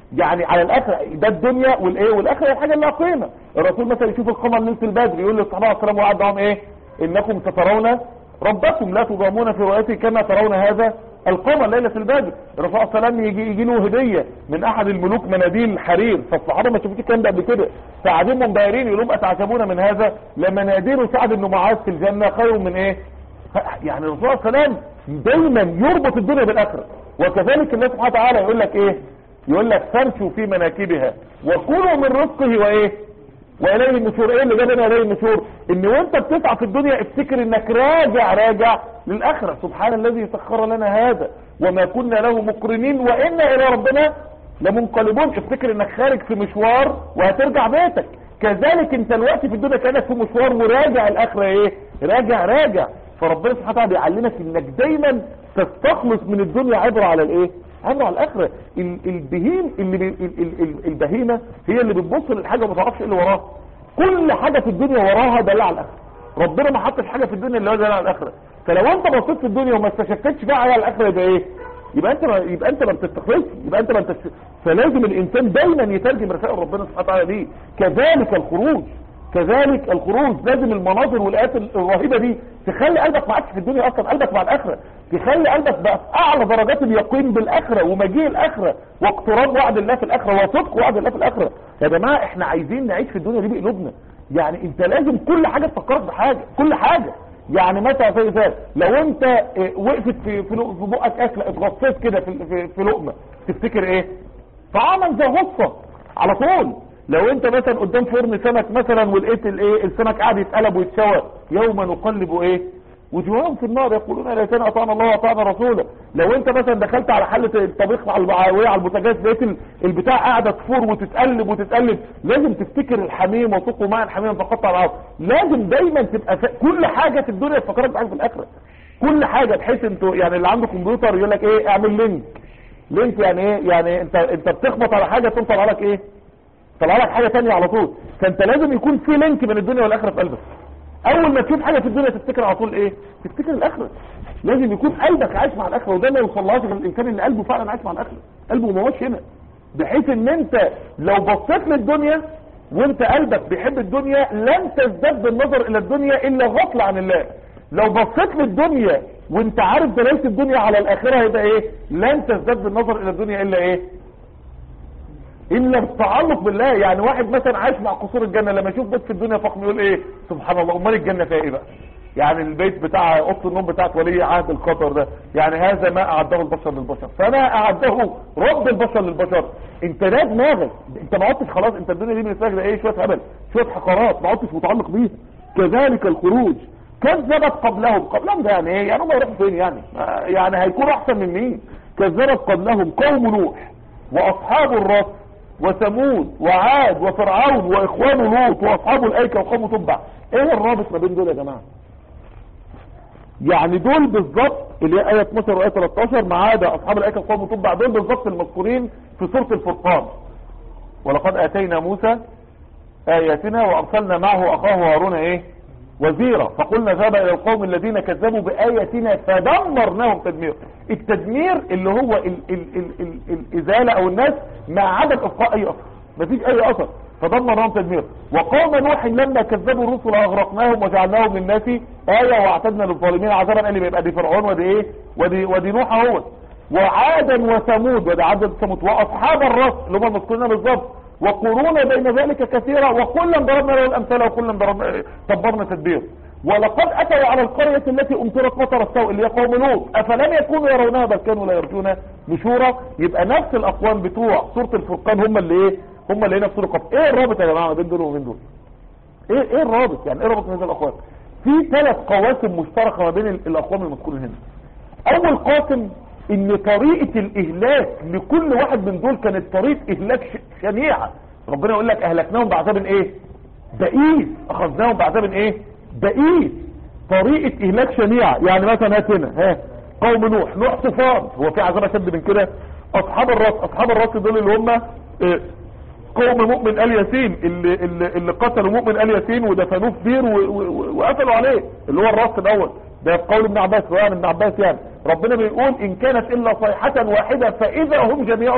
[SPEAKER 2] يعني على الاخره ده الدنيا والايه والاخره هي الحاجه اللي لها قيمه الرسول مثلا يشوف القمر ليله البدر يقول للصحابه عليه السلام وقعد معاهم ايه انكم سترون ربكم لا تضامون في رؤيته كما ترون هذا القمر ليله البدر الرسول صلى الله عليه وسلم يجي يجي له هديه من احد الملوك مناديل حرير فالصحابه ما شافوش الكلام ده قبل كده فقاعدين منبهرين يقولوا اتعجبون من هذا لمناديل سعد بن معاذ في الجنه خير من ايه يعني الرسول صلى الله عليه وسلم دايما يربط الدنيا بالاخره وكذلك الله سبحانه وتعالى يقول لك ايه يقول لك فامشوا في مناكبها وكلوا من رزقه وايه واليه النشور ايه اللي جابنا اليه النشور ان وانت بتسعى في الدنيا افتكر انك راجع راجع للاخره سبحان الذي سخر لنا هذا وما كنا له مقرنين وانا الى ربنا لمنقلبون افتكر انك خارج في مشوار وهترجع بيتك كذلك انت الوقت في الدنيا كانك في مشوار وراجع الاخره ايه راجع راجع فربنا سبحانه وتعالى بيعلمك انك دايما تستخلص من الدنيا عبره على الايه عبره على الاخره ال- البهيم اللي بي ال- ال- ال- البهيمه هي اللي بتبص للحاجه وما تعرفش ايه اللي وراها كل حاجه في الدنيا وراها دليل على الاخره ربنا ما حطش حاجه في الدنيا اللي هو دليل على الاخره فلو انت بصيت في الدنيا وما استشفتش بقى على الاخره يبقى ايه يبقى انت ما يبقى انت ما بتستخلصش يبقى انت ما انت فلازم الانسان دايما يترجم رسائل ربنا سبحانه وتعالى دي كذلك الخروج كذلك الخروج لازم المناظر والايات الرهيبه دي تخلي قلبك ما عادش في الدنيا اصلا قلبك مع الاخره تخلي قلبك بقى في اعلى درجات اليقين بالاخره ومجيء الاخره واقتراب وعد الله في الاخره وصدق وعد الله في الاخره يا جماعه احنا عايزين نعيش في الدنيا دي بقلوبنا يعني انت لازم كل حاجه تفكرك بحاجه كل حاجه يعني مثلا زي مثال لو انت اه، وقفت في في لق- في بقك اكله اتغطيت كده في في, في لقمه تفتكر ايه طعاما زي غصه على طول لو انت مثلا قدام فرن سمك مثلا ولقيت الايه السمك قاعد يتقلب ويتشوى يوم نقلب ايه وجوههم في النار يقولون لا سنة اطعنا الله واطعنا رسوله لو انت مثلا دخلت على حلة الطبيخ على العربية على البوتاجاز لقيت ال- البتاع قاعدة تفور وتتقلب وتتقلب لازم تفتكر الحميم وسقوا ماء الحميم فقطع العظم لازم دايما تبقى ف... كل حاجة في الدنيا تفكرك بحاجة في الاخرة كل حاجة بحيث انتوا يعني اللي عنده كمبيوتر يقول لك ايه اعمل لينك لينك يعني ايه يعني انت انت بتخبط على حاجة تقوم طالع لك ايه طلع لك حاجة تانية على طول فانت لازم يكون في لينك بين الدنيا والاخرة في قلبك اول ما تشوف حاجة في الدنيا تفتكر على طول ايه تفتكر الاخرة لازم يكون قلبك عايش مع الاخرة وده ما يوصلهاش غير الانسان اللي قلبه فعلا عايش مع الاخرة قلبه ما هوش هنا بحيث ان انت لو بصيت للدنيا وانت قلبك بيحب الدنيا لن تزداد بالنظر الى الدنيا الا غفلة عن الله لو بصيت للدنيا وانت عارف دلالة الدنيا على الاخرة هيبقى ايه لن تزداد بالنظر الى الدنيا الا ايه الا التعلق بالله يعني واحد مثلا عايش مع قصور الجنه لما يشوف بيت في الدنيا فخم يقول ايه سبحان الله امال الجنه فيها ايه بقى يعني البيت بتاع اوضه النوم بتاعت ولي عهد القطر ده يعني هذا ما اعده البشر للبشر فما اعده رب البشر للبشر انت ده دماغك انت ما عدتش خلاص انت الدنيا دي بالنسبه لك ده ايه شويه هبل شويه حقارات ما عدتش متعلق بيها كذلك الخروج كذبت قبلهم قبلهم ده يعني ايه يعني هم يروحوا فين يعني آه، يعني هيكونوا احسن من مين كذبت قبلهم قوم نوح واصحاب الرس وثمود وعاد وفرعون واخوان لوط واصحاب الايكه وقوم تبع ايه الرابط ما بين دول يا جماعه يعني دول بالظبط اللي هي ايه 12 وايه 13 ما عدا اصحاب الايكه وقوم تبع دول بالظبط المذكورين في سوره الفرقان ولقد اتينا موسى اياتنا وارسلنا معه اخاه هارون ايه وزيرا فقلنا ذهب الى القوم الذين كذبوا باياتنا فدمرناهم تدمير التدمير اللي هو ال ال ال ال الازاله او الناس مع عدم ابقاء اي اثر مفيش اي اثر فدمرناهم تدمير وقوم نوح لما كذبوا الرسل اغرقناهم وجعلناهم للناس ايه واعتدنا للظالمين عذابا قال لي يبقى دي فرعون ودي ايه ودي ودي نوح اهوت وعادا وثمود ودي عاد وثمود واصحاب الرس اللي هم مذكورين بالظبط وقرونا بين ذلك كثيرا وكلا ضربنا له الامثال وكلا ضربنا دبرنا تدبير ولقد اتوا على القرية التي امطرت مطر السوء اللي هي قوم لوط افلم يكونوا يرونها بل كانوا لا يرجون نشورا يبقى نفس الاقوام بتوع سورة الفرقان هم اللي ايه هم اللي هنا في سورة القصر ايه الرابط يا جماعة ما بين دول وبين دول ايه ايه الرابط يعني ايه الرابط بين هذه الاقوام في ثلاث قواسم مشتركة ما بين ال- الاقوام المذكورين هنا اول قاسم ان طريقة الاهلاك لكل واحد من دول كانت طريقة اهلاك ش- شنيعة ربنا يقول لك اهلكناهم بعذاب ايه بئيس اخذناهم بعذاب ايه بئيس طريقة اهلاك شنيعة يعني مثلا هات هنا ها قوم نوح نوح طوفان هو في عذاب اشد من كده اصحاب الراس اصحاب الراس دول اللي هم اه، قوم مؤمن ال ياسين اللي, اللي, اللي قتلوا مؤمن ال ياسين ودفنوه في بير و- و- وقتلوا عليه اللي هو الراس الاول ده في قول ابن عباس رواية عن ابن عباس يعني ربنا بيقول ان كانت الا صيحة واحدة فاذا هم جميع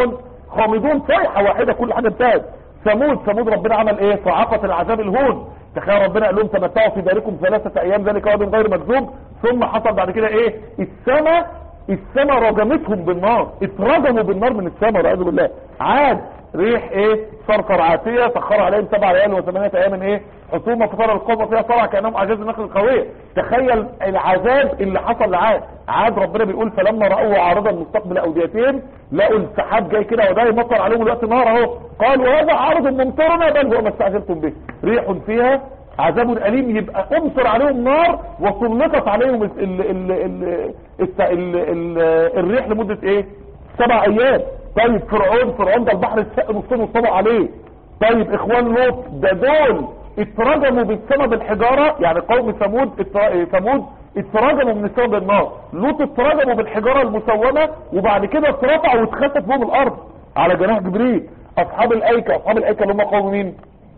[SPEAKER 2] خامدون صيحة واحدة كل حاجة انتهت ثمود ثمود ربنا عمل ايه صاعقة العذاب الهون تخيل ربنا قال لهم تمتعوا في داركم ثلاثة ايام ذلك وعد غير مكذوب ثم حصل بعد كده ايه السماء السماء رجمتهم بالنار اترجموا بالنار من السماء والعياذ بالله عاد ريح ايه صرصر عاتية سخر عليهم سبع ليال وثمانية ايام ايه حصومة فطر القوة فيها صرع كأنهم اعجاز النخل القوية تخيل العذاب اللي حصل لعاد عاد ربنا بيقول فلما رأوا عارضا مستقبل اوديتهم لقوا السحاب جاي كده وده يمطر عليهم الوقت نار اهو قالوا هذا عارض ممطرنا بل هو ما استعجلتم به ريح فيها عذاب أليم يبقى امطر عليهم نار وسلطت عليهم ال ال ال ال ال ال ال الريح لمدة ايه سبع ايام طيب فرعون فرعون ده البحر اتسق نصين وصبوا عليه طيب اخوان لوط ده دول اترجموا بالسما بالحجارة يعني قوم ثمود اتر- ثمود اترجموا من السما بالنار لوط اترجموا بالحجارة المسومة وبعد كده اترفعوا واتخسف بهم الارض على جناح جبريل اصحاب الايكة اصحاب الايكة اللي هم قوم مين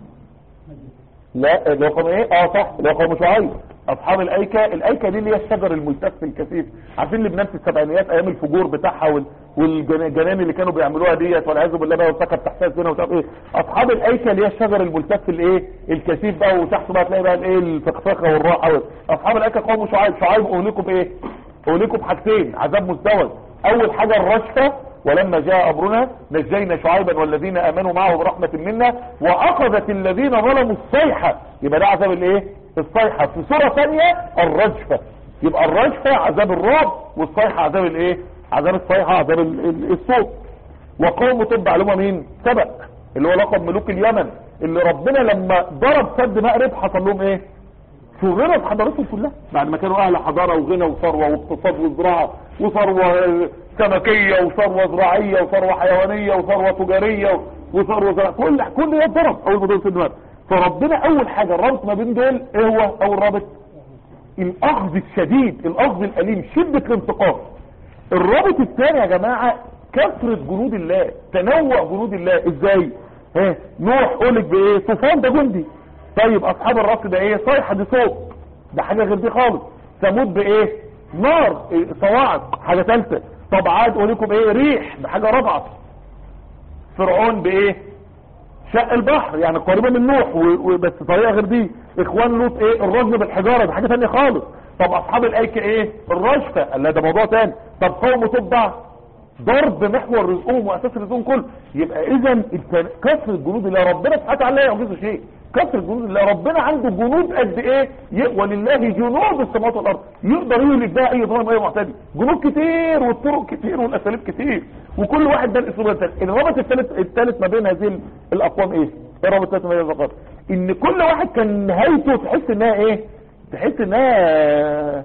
[SPEAKER 2] لا اللي هو قوم ايه اه صح اللي هو قوم شعيب اصحاب الايكة الايكة دي اللي هي الشجر الملتف الكثيف عارفين لبنان في السبعينيات ايام الفجور بتاعها وال- والجنان اللي كانوا بيعملوها ديت والعياذ بالله بقى وارتكب تحتها الزنا ومش عارف ايه اصحاب الايكة اللي هي الشجر الملتف الايه الكثيف بقى وتحته بقى تلاقي بقى الايه الفخفخه والراحه وال- اصحاب الايكة قوم شعيب شعيب اهلكوا بايه اهلكوا بحاجتين عذاب مزدوج اول حاجه الرشفه ولما جاء امرنا نجينا شعيبا والذين امنوا معه برحمة منا واخذت الذين ظلموا الصيحة يبقى ده عذاب الايه الصيحة في سورة ثانية الرجفة يبقى الرجفة عذاب الرعب والصيحة عذاب الايه عذاب الصيحة عذاب ال- ال- الصوت وقوم تبع لهم مين سبق اللي هو لقب ملوك اليمن اللي ربنا لما ضرب سد مأرب حصل لهم ايه شغلت حضارتهم كلها بعد ما كانوا اهل حضاره وغنى وثروه واقتصاد وزراعه وثروه آه، سمكيه وثروه زراعيه وثروه حيوانيه وثروه تجاريه وثروه زراعيه كل كل ده اتضرب اول ما دول سد مأرب فربنا اول حاجه الربط ما بين دول ايه هو اول رابط الاخذ الشديد الاخذ الاليم شده الانتقام الرابط الثاني يا جماعة كثرة جنود الله تنوع جنود الله ازاي ها نوح قولك بايه طوفان ده جندي طيب اصحاب الرأس ده ايه صيحة دي صوت ده حاجة غير دي خالص ثمود بايه نار إيه؟ صواعق حاجة ثالثة طب عاد قولكم بايه ريح ده حاجة رابعة فرعون بايه شق البحر يعني قريبة من نوح و- وبس طريقة غير دي اخوان لوط ايه الرجم بالحجارة ده حاجة تانية خالص طب اصحاب الايكة ايه الرجفة قال لا ده موضوع تاني طب قوم تبع ضرب محور رزقهم واساس رزقهم كله يبقى اذا الت- كثرة جنود الله ربنا سبحانه وتعالى لا يعجزه شيء كثرة جنود الله ربنا عنده جنود قد ايه ي- ولله جنود السماوات والارض يقدر يهلك بها اي ظالم اي معتدي جنود كتير والطرق كتير والاساليب كتير وكل واحد ده الاسلوب الثاني الرابط الثالث الثالث ما بين هذه ال- الاقوام ايه ايه الرابط الثالث ما بين الاقوام ان كل واحد كان نهايته تحس انها ايه تحس انها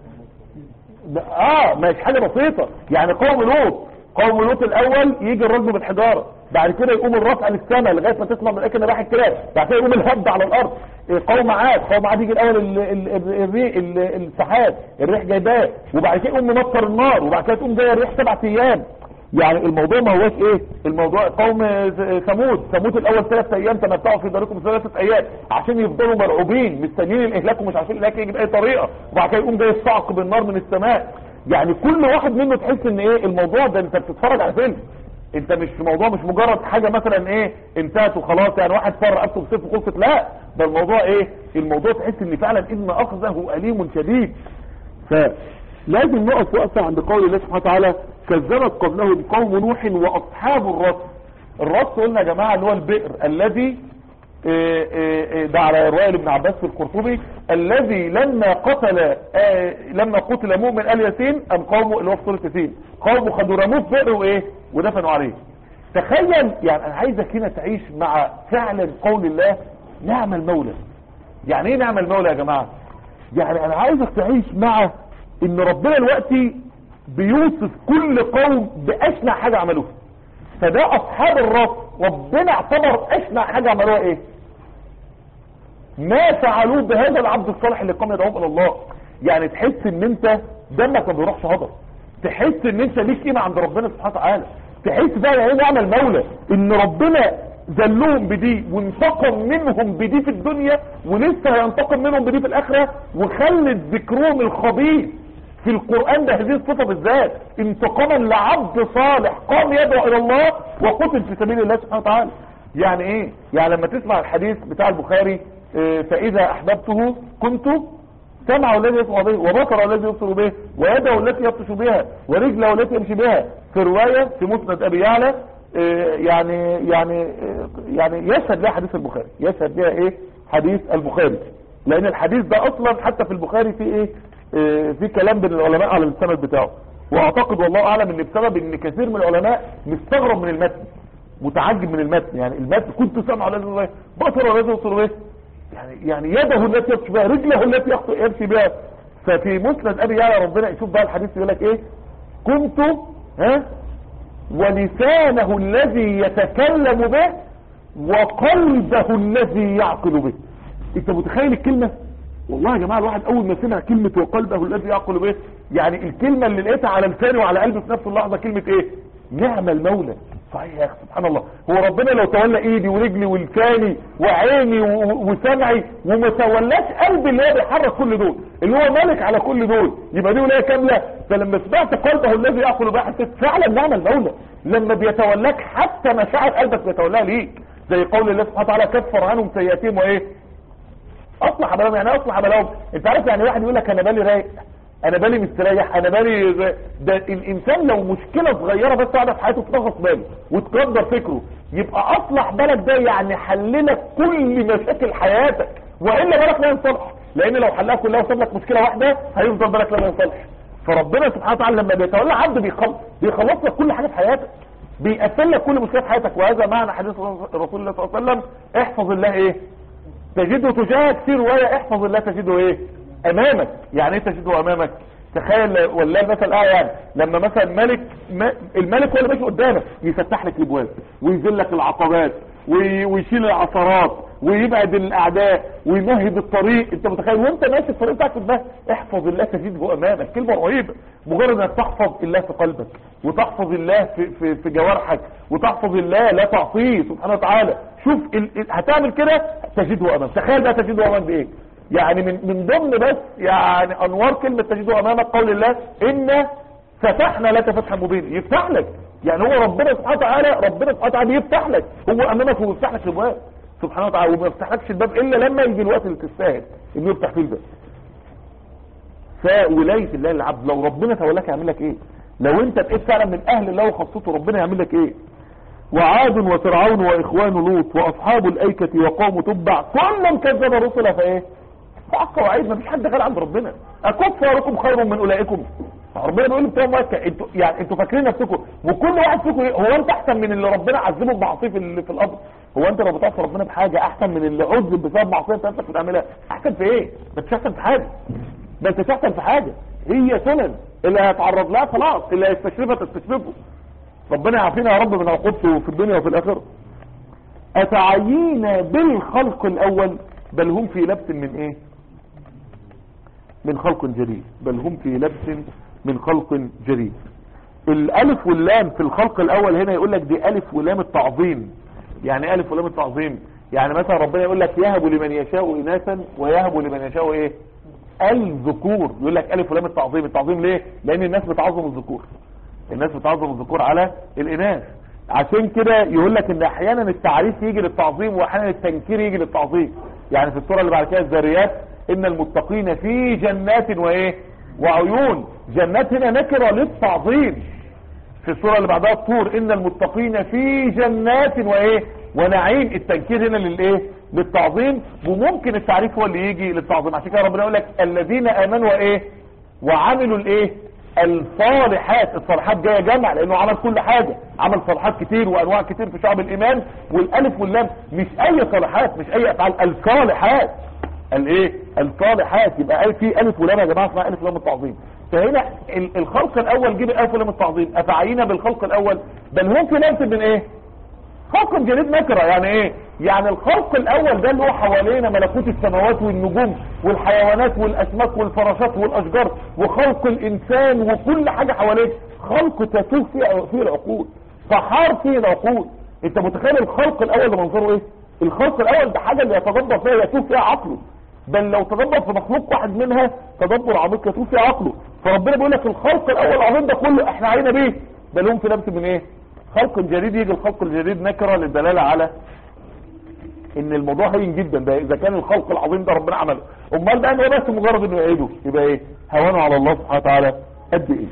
[SPEAKER 2] اه مش حاجة بسيطة يعني قوم لوط قوم لوط الاول يجي الرجل بالحجارة بعد كده يقوم الرفع للسماء لغاية ما تسمع من الاكل راح الكلاب بعد كده يقوم الهبد على الارض إيه، قوم عاد قوم عاد يجي الاول ال- ال- ال- الريح ال- السحاب الريح جايباه وبعد كده يقوم منطر النار وبعد كده تقوم جايه الريح سبع ايام يعني الموضوع ما هوش ايه الموضوع قوم ثمود ثمود الاول ثلاث ايام تمتعوا في داركم ثلاثة ايام عشان يفضلوا مرعوبين مستنيين الاهلاك ومش عارفين الاهلاك يجي باي طريقة وبعد كده يقوم جاي الصعق بالنار من السماء يعني كل واحد منه تحس ان ايه الموضوع ده انت بتتفرج على فيلم انت مش في موضوع مش مجرد حاجة مثلا ايه انتهت وخلاص يعني واحد فر رقبته بسيف وخلصت لا ده الموضوع ايه الموضوع تحس ان فعلا ان اخذه اليم شديد فلازم نقف وقفة عند قول الله سبحانه وتعالى كذبت قبلهم قوم نوح واصحاب الرس الرس قلنا يا جماعة اللي هو البئر الذي إيه إيه إيه ده على رواية ابن عباس في القرطبي الذي لما قتل آه، لما قتل مؤمن ال ياسين ام قومه اللي هو في سوره ياسين قومه خدوا رموه في بئر وايه ودفنوا عليه تخيل يعني انا عايزك هنا تعيش مع فعلا قول الله نعم المولى يعني ايه نعم المولى يا جماعه يعني انا عايزك تعيش مع ان ربنا دلوقتي بيوصف كل قوم باشنع حاجه عملوها فده اصحاب الرس ربنا اعتبر اشنع حاجه عملوها ايه ما فعلوه بهذا العبد الصالح اللي قام يدعوهم الى الله يعني تحس ان انت دمك ما بيروحش هدر تحس ان انت ليك قيمه عند ربنا سبحانه وتعالى تحس بقى يعني ايه نعم المولى ان ربنا ذلهم بدي وانتقم منهم بدي في الدنيا ولسه هينتقم منهم بدي في الاخره وخلت ذكرهم الخبيث في القرآن ده هذه الصفة بالذات انتقاما لعبد صالح قام يدعو الى الله وقتل في سبيل الله سبحانه وتعالى يعني ايه يعني لما تسمع الحديث بتاع البخاري اه فاذا احببته كنت سمعه الذي يسمع به وبصره الذي يبصر به ويده التي يبطش بها ورجله التي يمشي بها في رواية في مسند ابي يعلى اه يعني يعني اه يعني يشهد لها حديث البخاري يشهد لها ايه حديث البخاري لان الحديث ده اصلا حتى في البخاري في ايه اه في كلام بين العلماء على السند بتاعه واعتقد والله اعلم ان بسبب ان كثير من العلماء مستغرب من المتن متعجب من المتن يعني المتن كنت سامعه لازم بصره لازم يبصر به يعني يعني يده التي يبطش بها رجله التي يمشي بها ففي مسند ابي يعلى ربنا يشوف بقى الحديث يقول لك ايه كنت ها ولسانه الذي يتكلم به وقلبه الذي يعقل به انت متخيل الكلمة والله يا جماعة الواحد اول ما سمع كلمة وقلبه الذي يعقل به يعني الكلمة اللي لقيتها على لساني وعلى قلبي في نفس اللحظة كلمة ايه نعم المولى صحيح يا اخي سبحان الله هو ربنا لو تولى ايدي ورجلي ولساني وعيني وسمعي وما تولاش قلبي اللي هو بيحرك كل دول اللي هو مالك على كل دول يبقى دي ولايه كامله فلما سمعت قلبه الذي يعقل به حسيت فعلا نعم المولى لما بيتولاك حتى مشاعر قلبك بيتولاها ليك زي قول الله سبحانه وتعالى كفر عنهم سيئاتهم وايه اصلح بلاهم يعني اصلح بلاهم انت عارف يعني واحد يقول لك انا بالي رايق انا بالي مستريح انا بالي ده الانسان لو مشكلة صغيرة بس قاعدة في حياته تنغص باله وتكبر فكره يبقى اصلح بالك ده يعني حللك كل مشاكل حياتك والا بالك لا ينصلح لان لو حلها كلها وساب لك مشكلة واحدة هيفضل بالك لا ينصلح فربنا سبحانه وتعالى لما بيتولى عبد بيخلص بيخلص لك كل حاجة في حياتك بيقفل لك كل مشكلة في حياتك وهذا معنى حديث رسول الله صلى الله عليه وسلم احفظ الله ايه تجده تجاهك في رواية احفظ الله تجده ايه امامك يعني ايه تجده امامك تخيل والله مثل اه يعني لما مثلا ملك ما الملك هو اللي ماشي قدامك يفتح لك الابواب وينزل لك العقبات ويشيل العثرات ويبعد الاعداء ويمهد الطريق انت متخيل وانت ماشي الطريق بتاعك ده احفظ الله تجده امامك كلمه رهيبه مجرد انك تحفظ الله في قلبك وتحفظ الله في في, في جوارحك وتحفظ الله لا تعصيه سبحانه وتعالى شوف ال... هتعمل كده تجده امامك تخيل بقى تجده امامك بايه يعني من من ضمن بس يعني انوار كلمة تجده امامك قول الله ان فتحنا لك فتحا مبينا يفتح لك يعني هو ربنا سبحانه وتعالى ربنا سبحانه وتعالى بيفتح لك هو امامك وبيفتح لك الابواب سبحانه وتعالى وما يفتحلكش الباب الا لما يجي الوقت اللي تستاهل انه يفتح فيه الباب فولايه الله للعبد لو ربنا تولاك يعمل لك ايه لو انت بقيت فعلا من اهل الله وخاصته ربنا يعمل لك ايه وعاد وفرعون واخوان لوط واصحاب الايكة وقوم تبع كلهم كذب الرسل فايه حق وعيد مفيش حد غير عند ربنا اكفاركم خير من اولئكم ربنا بيقول بتوع مكه انتوا يعني انتوا فاكرين نفسكم وكل واحد فيكم هو انت احسن من اللي ربنا عذبه بمعصيه في اللي في الارض هو انت لو بتعصي ربنا بحاجه احسن من اللي عذب بسبب معصيه انت نفسك بتعملها احسن في ايه ما انتش احسن في حاجه ما انتش احسن في حاجه هي سنن اللي هيتعرض لها خلاص اللي هيستشرفها تستشرفه ربنا يعافينا يا رب من عقوبته في الدنيا وفي الاخره اتعيينا بالخلق الاول بل هم في لبس من ايه من خلق جديد بل هم في لبس من خلق جديد الالف واللام في الخلق الاول هنا يقول لك دي الف ولام التعظيم يعني الف ولام التعظيم يعني مثلا ربنا يقول لك يهب لمن يشاء اناثا ويهب لمن يشاء ايه الذكور يقول لك الف ولام التعظيم التعظيم ليه لان الناس بتعظم الذكور الناس بتعظم الذكور على الاناث عشان كده يقول لك ان احيانا التعريف يجي للتعظيم واحيانا التنكير يجي للتعظيم يعني في السوره اللي بعد كده الذاريات ان المتقين في جنات وايه وعيون جنات هنا نكره للتعظيم في السوره اللي بعدها الطور ان المتقين في جنات وايه ونعيم التنكير هنا للايه للتعظيم وممكن التعريف هو اللي يجي للتعظيم عشان كده ربنا يقول لك الذين امنوا وايه وعملوا الايه الصالحات الصالحات جايه جمع لانه عمل كل حاجه عمل صالحات كتير وانواع كتير في شعب الايمان والالف واللام مش اي صالحات مش اي افعال الصالحات الايه الصالحات يبقى في الف ولام يا جماعه اسمها الف ولام التعظيم فهنا الخلق الاول جيب الف ولام التعظيم افعينا بالخلق الاول بل هم في لبس من ايه خلق جديد نكره يعني ايه يعني الخلق الاول ده اللي هو حوالينا ملكوت السماوات والنجوم والحيوانات والاسماك والفراشات والاشجار وخلق الانسان وكل حاجه حواليك خلق تتوه فيه فيه العقول فحار فيه العقول انت متخيل الخلق الاول ده منظره ايه الخلق الاول ده حاجه اللي يتدبر فيها يتوه فيها عقله بل لو تدبر في مخلوق واحد منها تدبر عميق يطول في عقله فربنا بيقول لك الخلق الاول العظيم ده كله احنا علينا بيه ده لهم في نفس من ايه خلق جديد يجي الخلق الجديد نكره للدلاله على ان الموضوع هين جدا ده اذا كان الخلق العظيم ده ربنا عمله امال ده هو بس مجرد انه يعيده يبقى ايه هوانه على الله سبحانه وتعالى قد ايه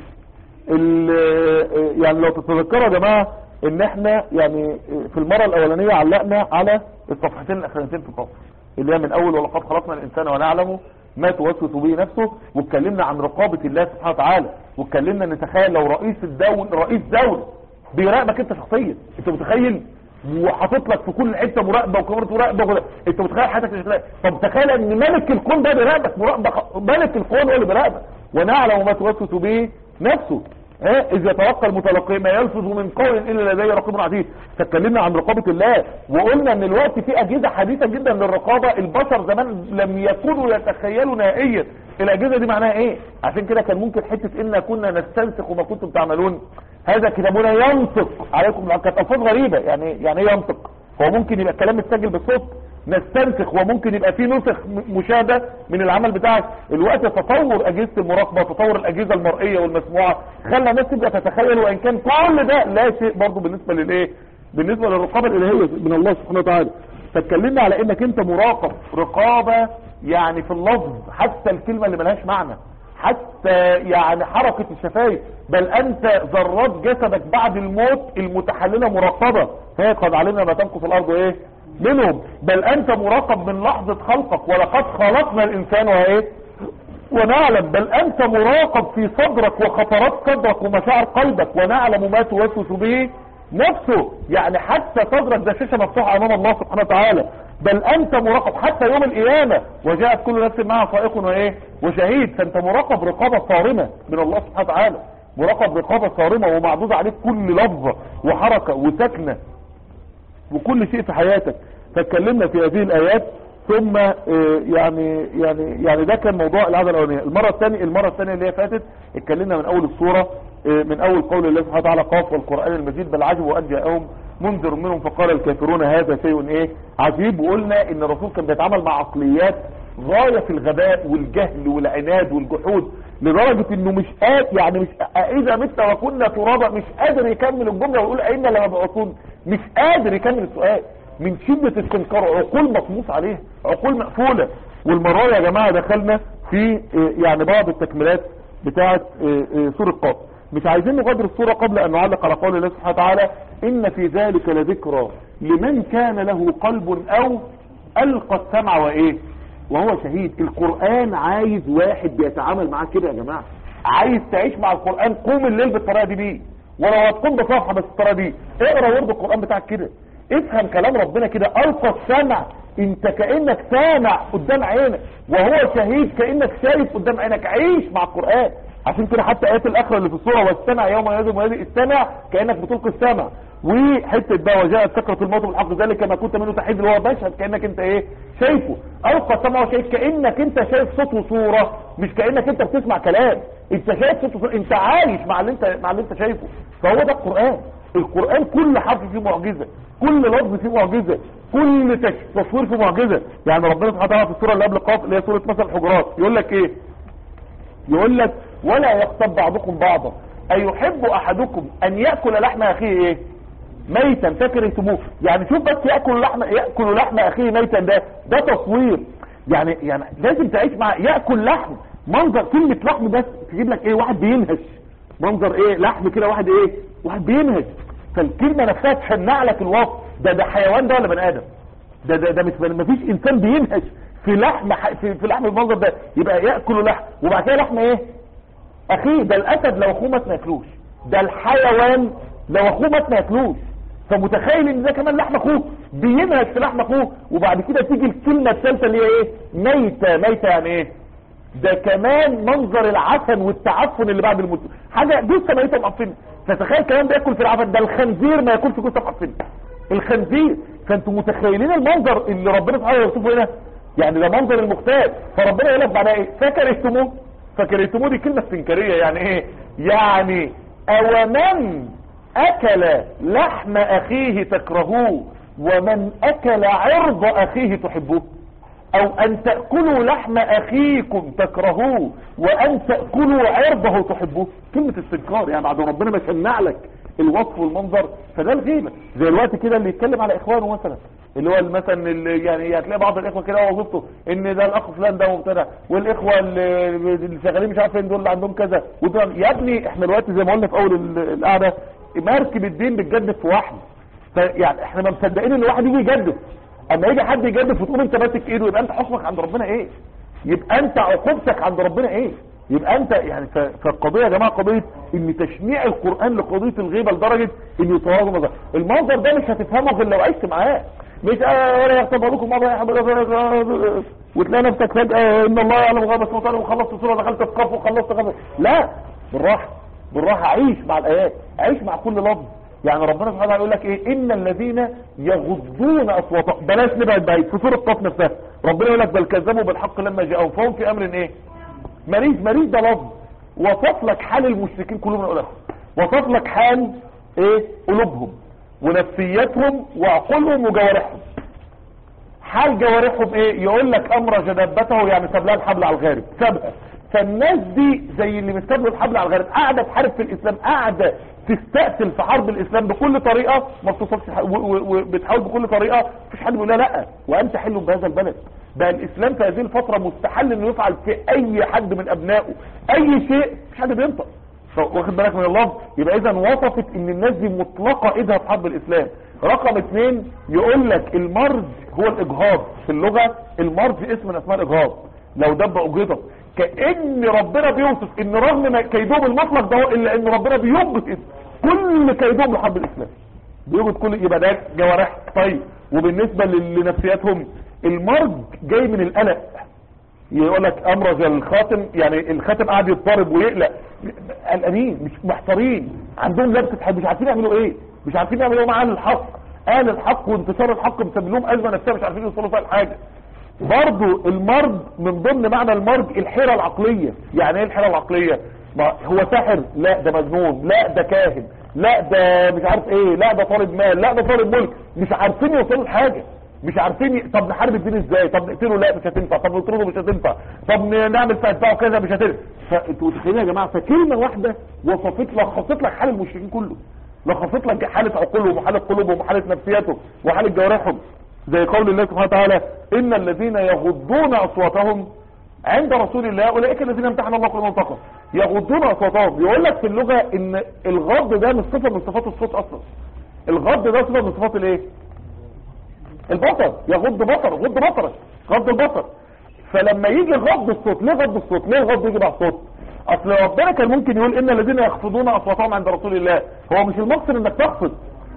[SPEAKER 2] ال- يعني لو تتذكروا يا جماعه ان احنا يعني في المره الاولانيه علقنا على الصفحتين الاخرانيتين في القصر اللي هي من اول ولقد خلقنا الانسان ونعلم ما توسوس به نفسه واتكلمنا عن رقابه الله سبحانه وتعالى واتكلمنا نتخيل لو رئيس الدول رئيس دوله بيراقبك انت شخصيا انت متخيل وحاطط لك في كل حته مراقبه وكاميرا مراقبه وكده. انت متخيل حياتك مش هتلاقي. طب تخيل ان ملك الكون ده بيراقبك مراقبه خ- ملك الكون هو اللي بيراقبك ونعلم ما توسوس به نفسه ها اذ يتوقع المتلقي ما يلفظ من قول الا لديه رقيب عتيد فاتكلمنا عن رقابه الله وقلنا ان الوقت في اجهزه حديثه جدا للرقابه البشر زمان لم يكونوا يتخيلوا نهائيا الاجهزه دي معناها ايه عشان كده كان ممكن حته انا كنا نستنسخ وما كنتم تعملون هذا كتابنا ينطق عليكم كانت الفاظ غريبه يعني يعني ايه ينطق هو ممكن يبقى الكلام متسجل بالصوت نستنسخ وممكن يبقى في نسخ م- مشاهده من العمل بتاعك الوقت تطور اجهزه المراقبه تطور الاجهزه المرئيه والمسموعه خلى الناس تبدا تتخيل وان كان كل ده لا شيء برضه بالنسبه للايه بالنسبه للرقابه الالهيه من الله سبحانه وتعالى فاتكلمنا على انك انت مراقب رقابه يعني في اللفظ حتى الكلمه اللي ملهاش معنى حتى يعني حركة الشفايف بل انت ذرات جسدك بعد الموت المتحللة مراقبة فهي قد علمنا ما تنقص الارض ايه منهم بل انت مراقب من لحظة خلقك ولقد خلقنا الانسان وايه ونعلم بل انت مراقب في صدرك وخطرات صدرك ومشاعر قلبك ونعلم ما توسوس به نفسه يعني حتى صدرك ده شاشة مفتوحة امام الله سبحانه وتعالى بل انت مراقب حتى يوم القيامة وجاءت كل نفس معها سائق وايه وشهيد فانت مراقب رقابة صارمة من الله سبحانه وتعالى مراقب رقابة صارمة ومعدود عليك كل لفظة وحركة وسكنة وكل شيء في حياتك فاتكلمنا في هذه الايات ثم آه، يعني يعني يعني ده كان موضوع العاده الاولانيه المره الثانيه المره الثانيه اللي هي فاتت اتكلمنا من اول السوره آه، من اول قول الله سبحانه وتعالى قاف والقران المجيد بل عجبوا ان جاءهم منذر منهم فقال الكافرون هذا شيء ايه عجيب وقلنا ان الرسول كان بيتعامل مع عقليات غايه في الغباء والجهل والعناد والجحود لدرجه انه مش قادر يعني مش اذا متنا وكنا ترابا مش قادر يكمل الجمله ويقول اين لمبعوثون مش قادر يكمل السؤال من شدة استنكاره عقول مطموس عليها عقول مقفولة والمرة يا جماعة دخلنا في آه، يعني بعض التكملات بتاعة آه، آه، سورة قاف مش عايزين نغادر السورة قبل ان نعلق على قول الله سبحانه وتعالى ان في ذلك لذكرى لمن كان له قلب او القى السمع وايه وهو شهيد القرآن عايز واحد بيتعامل معاه كده يا جماعة عايز تعيش مع القرآن قوم الليل بالطريقة دي بيه ولو هتقوم بصفحة بس الطريقة دي اقرا ورد القرآن بتاعك كده افهم كلام ربنا كده القى السمع انت كأنك سامع قدام عينك وهو شهيد كأنك شايف قدام عينك عيش مع القرآن عشان كده حتى ايات الاخرى اللي في الصورة واستمع يوم يجب ويجب استمع كأنك بتلقي السمع وحته بقى وجاءت سكرة الموت بالحق ذلك ما كنت منه تحيد اللي هو مشهد كأنك انت ايه شايفه القى السمع وشايف كأنك انت شايف صوت وصورة مش كأنك انت بتسمع كلام انت شايف صوت وصورة انت عايش مع اللي انت مع اللي انت شايفه فهو ده القرآن القرآن كل حرف فيه معجزة كل لفظ فيه معجزة كل تش- تصوير فيه معجزة يعني ربنا سبحانه وتعالى في السورة اللي قبل قاف اللي هي سورة مثلا الحجرات يقول لك ايه يقول لك ولا يغتب بعضكم بعضا أيحب أحدكم أن يأكل لحم أخيه إيه ميتا فكرهتموه يعني شوف بس يأكل لحم يأكل لحم أخيه ميتا ده ده تصوير يعني يعني لازم تعيش مع يأكل لحم منظر كلمة لحم بس تجيب لك ايه واحد بينهش منظر ايه لحم كده واحد ايه واحد بينهش فالكلمة نفسها تشنع لك الوصف ده ده حيوان ده ولا بني ادم ده ده ده مش ما فيش انسان بينهش في لحم ح- في, في لحم المنظر ده يبقى ياكل لحم وبعد كده لحم ايه اخيه ده الاسد لو اخوه مات ما ياكلوش ده الحيوان لو اخوه مات ما ياكلوش فمتخيل ان ده كمان لحم اخوه بينهش في لحم اخوه وبعد كده تيجي الكلمه الثالثه اللي هي ايه ميته ميته يعني ايه ده كمان منظر العفن والتعفن اللي بعد الموت حاجه جثه ميته معفنه فتخيل كمان بياكل في العفن ده الخنزير ما ياكلش جثه معفنه الخنزير فانتوا متخيلين المنظر اللي ربنا سبحانه يوصفه هنا يعني ده منظر المختال فربنا يقول لك بعدها ايه فكرهتموه فكرهتموه دي كلمه استنكاريه يعني ايه يعني اومن اكل لحم اخيه تكرهوه ومن اكل عرض اخيه تحبوه او ان تأكلوا لحم اخيكم تكرهوه وان تأكلوا عرضه تحبوه كلمة استنكار يعني بعد ربنا ما شنع لك الوصف والمنظر فده الغيبة زي الوقت كده اللي يتكلم على اخوانه مثلا اللي هو مثلا اللي يعني هتلاقي بعض الاخوه كده هو وظيفته ان ده الاخ فلان ده وبتاع والاخوه اللي اللي شغالين مش عارف فين دول اللي عندهم كذا وده يا ابني احنا دلوقتي زي ما قلنا في اول ال- القعده مركب الدين بتجدد في واحد يعني احنا ما مصدقين ان واحد يجي يجدد اما يجي حد يجدد وتقوم انت ماسك ايده يبقى انت حكمك عند ربنا ايه يبقى انت عقوبتك عند ربنا ايه يبقى انت يعني ف- فالقضيه يا جماعه قضيه ان تشنيع القران لقضيه الغيبه لدرجه ان يتواضع المنظر المنظر ده مش هتفهمه غير لو عشت معاه مش آه ولا يغتب بعضكم بعضا يا حبيبي وتلاقي نفسك فجاه ان الله يعلم غيب السماوات والارض وخلصت سوره دخلت في قاف وخلصت قاف لا بالراحه بالراحه عيش مع الايات عيش مع كل لفظ يعني ربنا سبحانه وتعالى يقول لك ايه ان الذين يغضون اصواتهم بلاش نبعد بعيد في سوره قاف نفسها ربنا يقول لك بل كذبوا بالحق لما جاءهم فهم في امر ايه مريض مريض ده لفظ وصف لك حال المشركين كلهم من اولهم وصف لك حال ايه قلوبهم ونفسيتهم وعقولهم وجوارحهم حال جوارحهم ايه يقول لك امر جدبته يعني ساب لها الحبل على الغارب سابها فالناس دي زي اللي مستبدل الحبل على الغارب قاعده تحارب في الاسلام قاعده تستقتل في حرب الاسلام بكل طريقه ما بتصفش وبتحاول بكل طريقه مفيش حد بيقول لها لا وانت حل بهذا البلد بقى الاسلام في هذه الفتره مستحل انه يفعل في اي حد من ابنائه اي شيء مفيش حد بينطق واخد بالك من اللفظ يبقى اذا وصفت ان الناس دي مطلقه ايدها في حرب الاسلام رقم اثنين يقول لك المرج هو الاجهاض في اللغه المرج اسم من اسماء الاجهاض لو دب اجهضت كان ربنا بيوصف ان رغم ما كيدهم المطلق ده الا ان ربنا بيبغض كل كيدهم لحرب الاسلام بيوجد كل يبقى ده جوارح طيب وبالنسبه لنفسياتهم المرج جاي من القلق يقول لك امرج الخاتم يعني الخاتم قاعد يضطرب ويقلق قلقانين مش محتارين عندهم لبسه حد مش عارفين يعملوا ايه مش عارفين يعملوا ايه مع اهل الحق اهل الحق وانتشار الحق مسبب لهم ازمه نفسيه مش عارفين يوصلوا فيها لحاجه برضو المرض من ضمن معنى المرض الحيره العقليه يعني ايه الحيره العقليه ما هو ساحر لا ده مجنون لا ده كاهن لا ده مش عارف ايه لا ده طالب مال لا ده طالب ملك مش عارفين يوصلوا لحاجه مش عارفين ي... طب نحارب الدين ازاي طب نقتله لا مش هتنفع طب نطرده مش هتنفع طب نعمل في اتباعه كذا مش هتنفع فانتوا متخيلين يا جماعه فكلمه واحده وصفت لخصت لك حال المشركين كله لخصت لك حاله عقولهم وحاله قلوبهم وحاله نفسياتهم وحاله جوارحهم زي قول الله سبحانه وتعالى ان الذين يغضون اصواتهم عند رسول الله اولئك الذين امتحن الله قلوبهم تقوى يغضون اصواتهم يقول لك في اللغه ان الغض ده مش صفه من صفات الصوت اصلا الغض ده صفه من صفات الايه البصر يغض بصر غض بصرك غض البصر فلما يجي غض الصوت ليه غض الصوت ليه الغض يجي مع الصوت اصل ربنا كان ممكن يقول ان الذين يخفضون اصواتهم عند رسول الله هو مش المقصد انك تخفض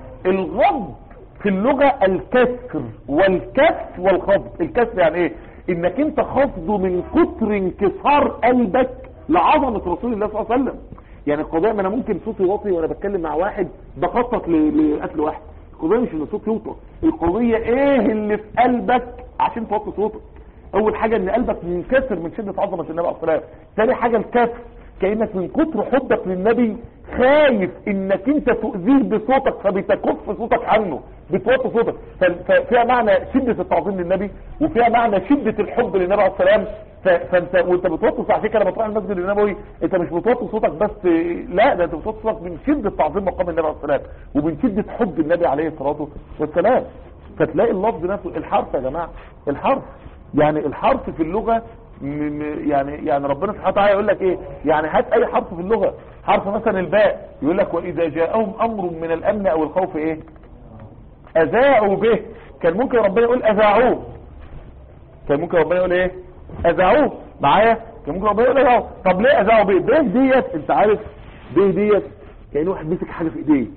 [SPEAKER 2] الغض في اللغة الكسر والكف والخفض الكسر يعني ايه انك انت خفضه من كتر انكسار قلبك لعظمة رسول الله صلى الله عليه وسلم يعني القضية ما انا ممكن صوتي واطي وانا بتكلم مع واحد بخطط ل- لقتل واحد القضية مش ان صوتي يوطى القضية ايه اللي في قلبك عشان توطي صوتك اول حاجة ان قلبك منكسر من شدة عظمة النبي عليه الصلاة والسلام تاني حاجة الكسر كأنك من كتر حبك للنبي خايف انك انت تؤذيه بصوتك فبتكف صوتك عنه بتوطي صوتك ف- ففيها معنى شدة التعظيم للنبي وفيها معنى شدة الحب للنبي عليه السلام ف- فانت وانت بتوطي على فكره لما تروح المسجد النبوي انت مش بتوطي صوتك بس لا ده انت بتوطي صوتك من شدة تعظيم مقام النبي عليه السلام ومن شدة حب النبي عليه الصلاة والسلام فتلاقي اللفظ نفسه الحرف يا جماعة الحرف يعني الحرف في اللغة م- م- يعني يعني ربنا سبحانه وتعالى يقول لك ايه يعني هات اي حرف في اللغة حرف مثلا الباء يقول لك واذا جاءهم امر من الامن او الخوف ايه اذاعوا به كان ممكن ربنا يقول اذاعوه كان ممكن ربنا يقول ايه اذاعوه معايا كان ممكن ربنا يقول اذاعوه طب ليه اذاعوا به به ديت انت عارف به ديت كأن واحد مسك حاجة في ايديه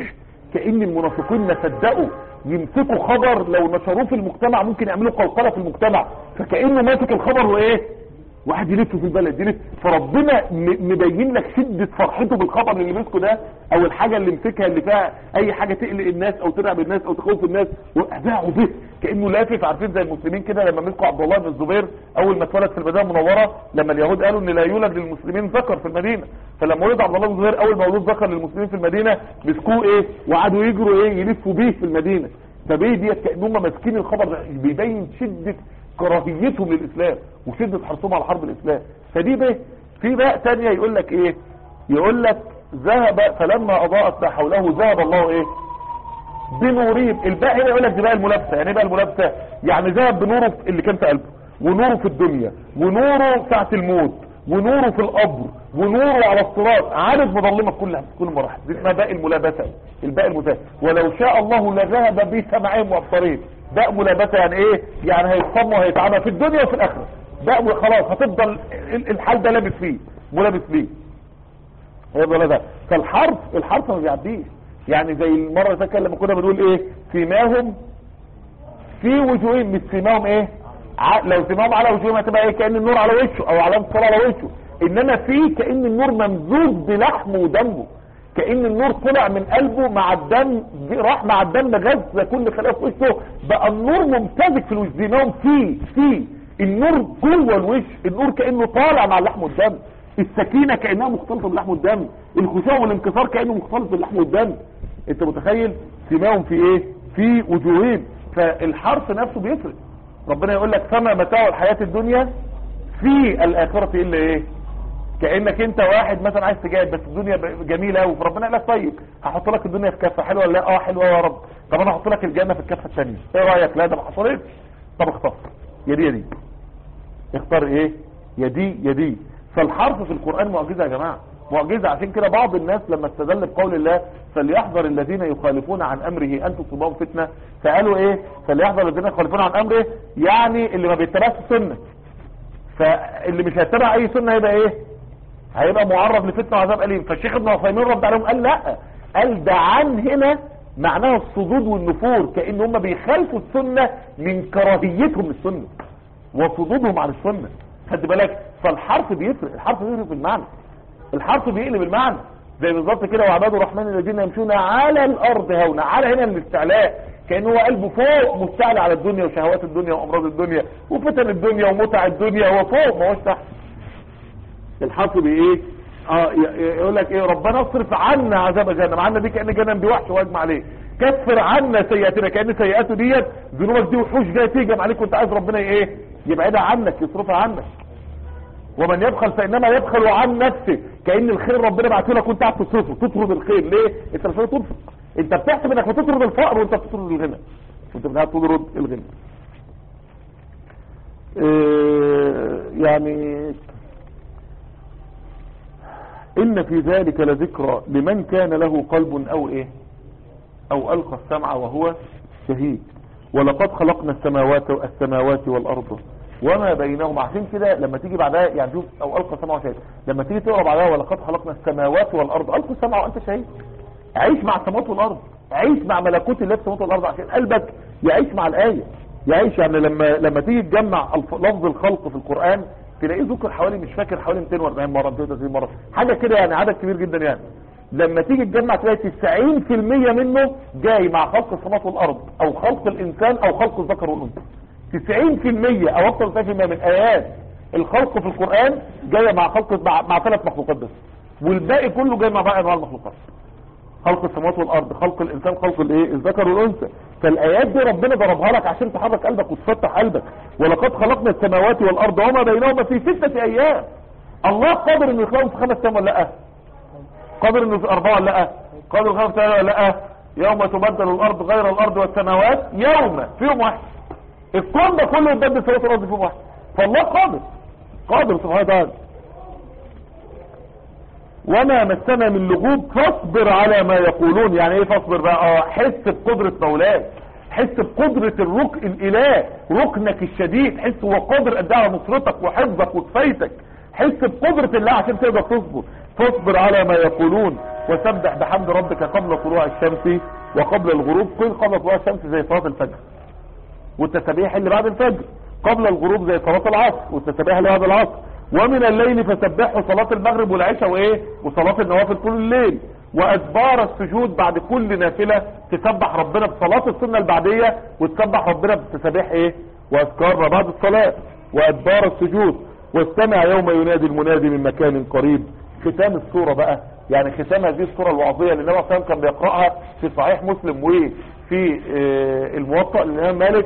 [SPEAKER 2] كأن المنافقين ما صدقوا يمسكوا خبر لو نشروه في المجتمع ممكن يعملوا قلقلة في المجتمع فكأنه ماسك الخبر وايه واحد يلف في البلد يلف فربنا م- مبين لك شدة فرحته بالخبر اللي مسكه ده او الحاجة اللي مسكها اللي فيها اي حاجة تقلق الناس او ترعب الناس او تخوف الناس واذاعوا به كأنه لافف عارفين زي المسلمين كده لما مسكوا عبد الله بن الزبير اول ما اتولد في المدينة المنورة لما اليهود قالوا ان لا يولد للمسلمين ذكر في المدينة فلما ولد عبد الله بن الزبير اول مولود ذكر للمسلمين في المدينة مسكوه ايه وقعدوا يجروا ايه يلفوا بيه في المدينة فبيه ديت كأنهم ماسكين الخبر ده بيبين شدة كراهيتهم للاسلام وشدة حرصهم على حرب الاسلام فدي به في بقى تانية يقول لك ايه يقول لك ذهب فلما اضاءت ما حوله ذهب الله ايه بنورهم الباقي هنا يقول لك دي بقى الملابسه يعني ايه بقى الملابسه يعني ذهب بنوره في- اللي كان في قلبه ونوره في الدنيا ونوره ساعه الموت ونوره في القبر ونوره على الصراط عارف مظلمه في كل في كل مراحل دي اسمها باقي الملابسه الباقي الملابسه ولو شاء الله لذهب بسمعهم وابصارهم باقي ملابسه يعني ايه يعني هيتصم وهيتعمى في الدنيا وفي الاخره باقي خلاص هتفضل ال- الحال ده لابس فيه ملابس فيه هيبقى ده فالحرف الحرف ما بيعديش يعني زي المره اللي فاتت لما كنا بنقول ايه سيماهم في وجوههم مش سيماهم ايه ع... لو سيماهم على وجوههم هتبقى ايه كان النور على وشه او علامه الصلاه على وشه انما في كان النور ممزوج بلحمه ودمه كان النور طلع من قلبه مع الدم راح مع الدم غزه كل خلايا في وشه بقى النور ممتزج في الوجه سيماهم في في النور جوه الوش النور كانه طالع مع اللحم والدم السكينه كانها مختلطه باللحم والدم الخشوع والانكسار كانه مختلط باللحم والدم انت متخيل سيماهم في ايه في وجوههم فالحرف نفسه بيفرق ربنا يقول لك فما متاع الحياه الدنيا في الاخره الا ايه كانك انت واحد مثلا عايز تجاهد بس الدنيا ب- جميله قوي فربنا قال لك طيب هحط لك الدنيا في كفه حلوه ولا لا اه حلوه يا رب طب انا هحط لك الجنه في الكفه الثانيه ايه رايك لا ده ما حصلتش طب اختار يا دي يا دي اختار ايه يا دي يا دي فالحرف في القرآن معجزة يا جماعة معجزة عشان كده بعض الناس لما استدل بقول الله فليحذر الذين يخالفون عن امره ان تصيبهم فتنة فقالوا ايه فليحذر الذين يخالفون عن امره يعني اللي ما بيتبعش السنة فاللي مش هيتبع اي سنة هيبقى ايه هيبقى معرض لفتنة وعذاب اليم فالشيخ ابن عثيمين رد عليهم قال لا قال ده عن هنا معناها الصدود والنفور كأن هم بيخالفوا السنة من كراهيتهم للسنة وصدودهم عن السنة خد بالك فالحرف بيفرق الحرف بيفرق في المعنى الحرف بيقلب المعنى زي بالظبط كده وعباد الرحمن الذين يمشون على الارض هونا على هنا الاستعلاء كان هو قلبه فوق مستعلى على الدنيا وشهوات الدنيا وامراض الدنيا وفتن الدنيا ومتع الدنيا هو فوق ما هوش تحت الحرف بايه اه ي- ي- يقول لك ايه ربنا اصرف عنا عذاب جهنم عنا دي كان جهنم دي وحش واجمع عليه كفر عنا سيئاتنا كان سيئاته ديت ذنوبك دي وحوش جايه تيجي عليك وانت عايز ربنا ايه يبعدها عنك يصرفها عنك ومن يبخل فانما يبخل عن نفسه كان الخير ربنا بعته لك وانت قاعد تصرفه تطرد الخير ليه انت مش عايز تنفق انت بتحسب انك بتطرد الفقر وانت بتطرد الغنى وانت قاعد تطرد الغنى إيه يعني ان في ذلك لذكرى لمن كان له قلب او ايه او القى السمع وهو شهيد ولقد خلقنا السماوات السماوات والارض وما بينهما عشان كده لما تيجي بعدها يعني شوف او القى السمع وهو شهيد لما تيجي تقرا بعدها ولقد خلقنا السماوات والارض القى السمع وانت شهيد عيش مع السماوات والارض عيش مع ملكوت الله في السماوات والارض عشان قلبك يعيش مع الايه يعيش يعني لما لما تيجي تجمع الف- لفظ الخلق في القران تلاقيه ذكر حوالي مش فاكر حوالي 240 مره 230 مره حاجه كده يعني عدد كبير جدا يعني لما تيجي تجمع تلاقي 90% منه جاي مع خلق السماوات والارض او خلق الانسان او خلق الذكر والانثى 90% او اكثر من 90% من ايات الخلق في القران جايه مع خلق مع, مع ثلاث مخلوقات بس والباقي كله جاي مع باقي انواع المخلوقات خلق السماوات والارض خلق الانسان خلق الايه الذكر والانثى فالايات دي ربنا ضربها لك عشان تحرك قلبك وتفتح قلبك ولقد خلقنا السماوات والارض وما بينهما في سته ايام الله قادر انه يخلقهم في خمس ايام ولا لا قادر انه في اربعه ولا لا قادر في خمس ايام ولا لا يوم تبدل الارض غير الارض والسماوات يوم في يوم واحد الكون ده كله يتبدل السماوات والارض في يوم واحد فالله قادر قادر سبحانه وتعالى وما مسنا من لغوب فاصبر على ما يقولون يعني ايه فاصبر بقى اه حس بقدرة مولاك حس بقدرة الركن الاله ركنك الشديد حس هو قادر قد ايه على نصرتك وحفظك وكفايتك حس بقدرة الله عشان تقدر تصبر فاصبر على ما يقولون وسبح بحمد ربك قبل طلوع الشمس وقبل الغروب كل قبل طلوع الشمس زي صلاة الفجر والتسابيح اللي بعد الفجر قبل الغروب زي صلاة العصر والتسابيح اللي بعد العصر ومن الليل فسبحوا صلاة المغرب والعشاء وايه وصلاة النوافل كل الليل وادبار السجود بعد كل نافلة تسبح ربنا بصلاة السنة البعدية وتسبح ربنا بالتسابيح ايه واذكار ما بعد الصلاة وادبار السجود واستمع يوم ينادي المنادي من مكان قريب ختام السورة بقى يعني ختام هذه السورة الوعظية اللي النبي صلى الله عليه وسلم كان بيقرأها في صحيح مسلم وفي آه، الموطأ للإمام مالك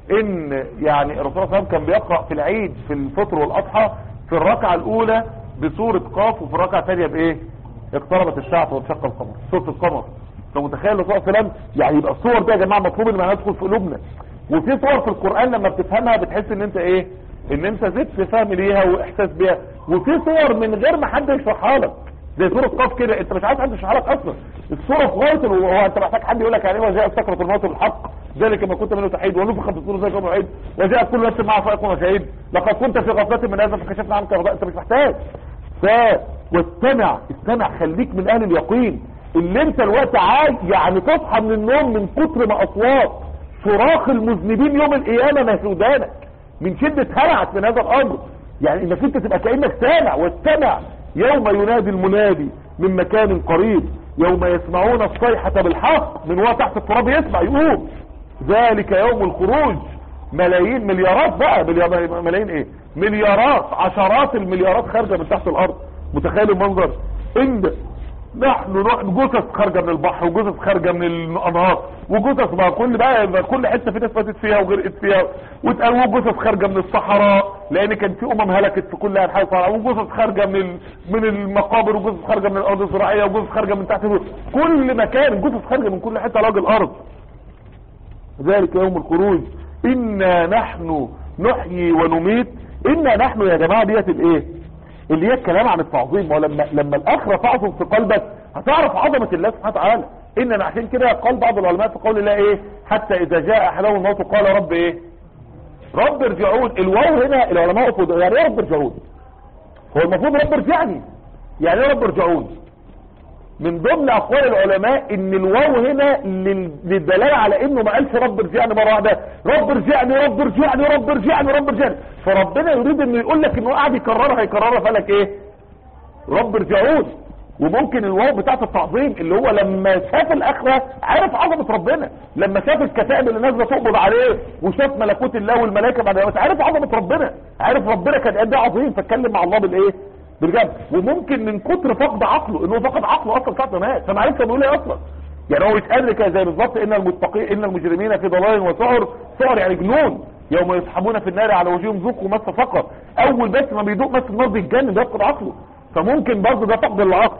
[SPEAKER 2] ان يعني الرسول صلى الله عليه وسلم كان بيقرأ في العيد في الفطر والاضحى في الركعة الاولى بسورة قاف وفي الركعة الثانية بايه اقتربت الساعة وانشق القمر سورة القمر انت متخيل الرسول صلى الله عليه وسلم يعني يبقى الصور دي يا جماعة مطلوب ان ما ندخل في قلوبنا وفي صور في القرآن لما بتفهمها بتحس ان انت ايه ان انت زدت فهم ليها واحساس بيها وفي صور من غير ما حد يشرحها لك زي سورة قاف كده انت مش عايز حد يشرحها لك اصلا الصورة في غاية ال- هو انت محتاج حد يقول لك يعني ايه وجاء سكرة الموت الحق ذلك ما كنت منه تحيد ونفخ في الصور زي كما عيد وجاء كل نفس معه فائق وشهيد لقد كنت في غفلة من هذا فكشفنا عنك غضاء انت مش محتاج ف واستمع استمع خليك من اهل اليقين اللي انت الوقت عايز يعني تصحى من النوم من كتر ما اصوات صراخ المذنبين يوم القيامة ما في ودانك من شدة هلعك من هذا الامر يعني انك انت تبقى كأنك سامع واستمع يوم ينادي المنادي من مكان قريب يوم يسمعون الصيحة بالحق من هو تحت التراب يسمع يقوم ذلك يوم الخروج ملايين مليارات بقى مليار- ملايين ايه مليارات عشرات المليارات خارجة من تحت الارض متخيل المنظر ان نحن نروح جثث خارجه من البحر وجثث خارجه من الانهار وجثث بقى كل بقى بقى كل حته في ناس ماتت فيها وغرقت فيها وتقوى جثث خارجه من الصحراء لان كان في امم هلكت في كل انحاء الصحراء وجثث خارجه من ال- من المقابر وجثث خارجه من الارض الزراعيه وجثث خارجه من تحت الأرض. كل مكان جثث خارجه من كل حته على وجه الارض ذلك يوم الخروج انا نحن نحيي ونميت انا نحن يا جماعه ديت الايه اللي هي الكلام عن التعظيم ولما لما الاخره تعظم في قلبك هتعرف عظمه الله سبحانه وتعالى اننا عشان كده قال بعض العلماء في قول الله ايه حتى اذا جاء احدهم الموت قال رب ايه رب ارجعون الواو هنا العلماء وقفوا يعني ايه رب ارجعون هو المفروض رب ارجعني يعني ايه رب ارجعون من ضمن اقوال العلماء ان الواو هنا لل- للدلاله على انه ما قالش رب ارجعني مره واحده رب ارجعني رب ارجعني رب ارجعني رب ارجعني فربنا يريد انه يقول لك انه قاعد يكررها يكررها فقالك ايه رب ارجعون وممكن الواو بتاعت التعظيم اللي هو لما شاف الاخره عرف عظمه ربنا لما شاف الكتائب اللي نازله تقبض عليه وشاف ملكوت الله والملائكه بعد ما عرف عظمه ربنا عرف ربنا كان قد ايه عظيم فاتكلم مع الله بالايه بالجد وممكن من كتر فقد عقله انه فقد عقله اصلا ساعه ما مات فما عرفش بيقول ايه اصلا يعني هو يتقال كده زي بالظبط ان المتقين ان المجرمين في ضلال وسعر سعر يعني جنون يوم يسحبون في النار على وجوههم ذوقوا مس فقر اول بس ما بيدوق مس النار بيتجنن بيفقد عقله فممكن برضه ده فقد العقل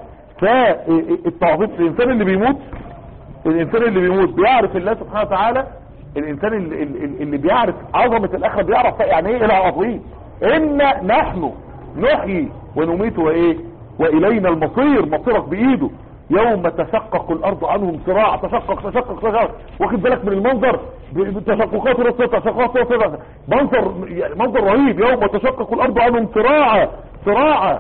[SPEAKER 2] فالتعظيم الانسان اللي بيموت الانسان اللي بيموت بيعرف الله سبحانه وتعالى الانسان اللي, اللي اللي بيعرف عظمه الاخره بيعرف يعني ايه اله عظيم ان نحن نحيي ونميت وايه والينا المصير مصيرك بايده يوم تشقق الارض عنهم صراع تشقق تشقق تشقق واخد بالك من المنظر ب- تشققات رصة تشققات رصة منظر يعني منظر رهيب يوم تشقق الارض عنهم صراعا صراعا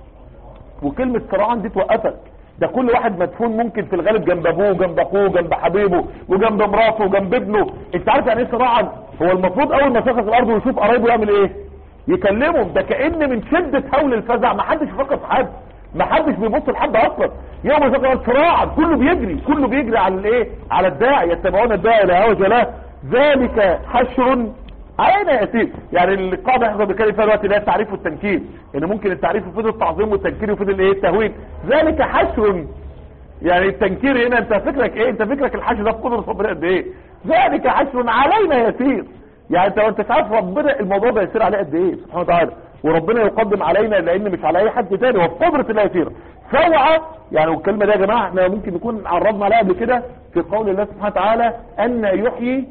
[SPEAKER 2] وكلمة صراعا دي توقفك ده كل واحد مدفون ممكن في الغالب جنب ابوه جنب اخوه جنب حبيبه وجنب مراته وجنب ابنه انت عارف يعني ايه صراعا هو المفروض اول ما شخص الارض ويشوف قرايبه يعمل ايه يكلمهم ده كأن من شدة هول الفزع ما حدش يفكر في حد ما حدش بيبص لحد اصلا يوم ما شخص صراعا كله بيجري كله بيجري على الايه على الداعي يتبعون الداعي الى هوى له ذلك حشر علينا يسير يعني القاعده احنا بنتكلم فيها دلوقتي اللي هي التعريف والتنكير ان ممكن التعريف يفيد التعظيم والتنكير يفيد الايه التهويل ذلك حشر يعني التنكير هنا انت فكرك ايه انت فكرك الحشر ده في قدر ربنا قد ايه ذلك حشر علينا يسير يعني انت انت عارف ربنا الموضوع ده يسير عليه قد ايه سبحانه وتعالى وربنا يقدم علينا لان مش على اي حد تاني هو في قدره الله يسير سوعة يعني والكلمه دي يا جماعه احنا ممكن نكون عرضنا عليها قبل كده في قول الله سبحانه وتعالى ان يحيي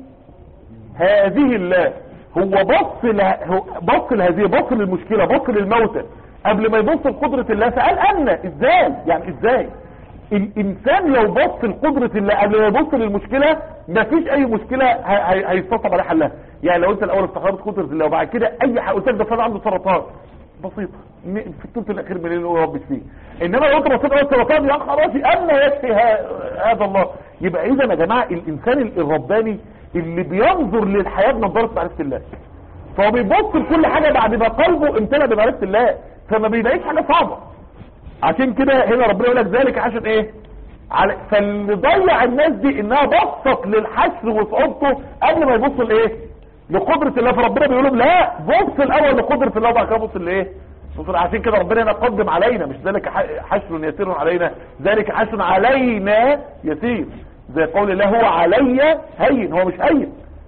[SPEAKER 2] هذه الله هو بص له هو بص لهذه بص للمشكله بص للموتى قبل ما يبص لقدره الله فقال ان ازاي يعني ازاي الانسان لو بص لقدره الله قبل ما يبص للمشكله مفيش اي مشكله هي- هي- هيستصعب عليه حلها يعني لو انت الاول استغربت قدره الله وبعد كده اي حاجه قلت لك ده فلان عنده سرطان بسيطه م- في الثلث الاخير من الليل ربك فيه انما لو انت بصيت على السرطان يا خلاص ان يكفي ه- هذا الله يبقى اذا يا جماعه الانسان الرباني اللي بينظر للحياه بنظاره معرفه الله فهو بيبص لكل حاجه بعد ما قلبه امتلأ بمعرفه الله فما بيلاقيش حاجه صعبه عشان كده هنا ربنا يقول لك ذلك عشان ايه على فاللي ضيع الناس دي انها بصت للحشر وصعوبته قبل ما يبص لايه لقدرة الله فربنا بيقول لهم لا بص الاول لقدرة الله وبعد كده بص لايه بص عشان كده ربنا هنا قدم علينا مش ذلك ح- حشر يسير علينا ذلك حشر علينا يسير زي قول الله هو علي هين هو مش هين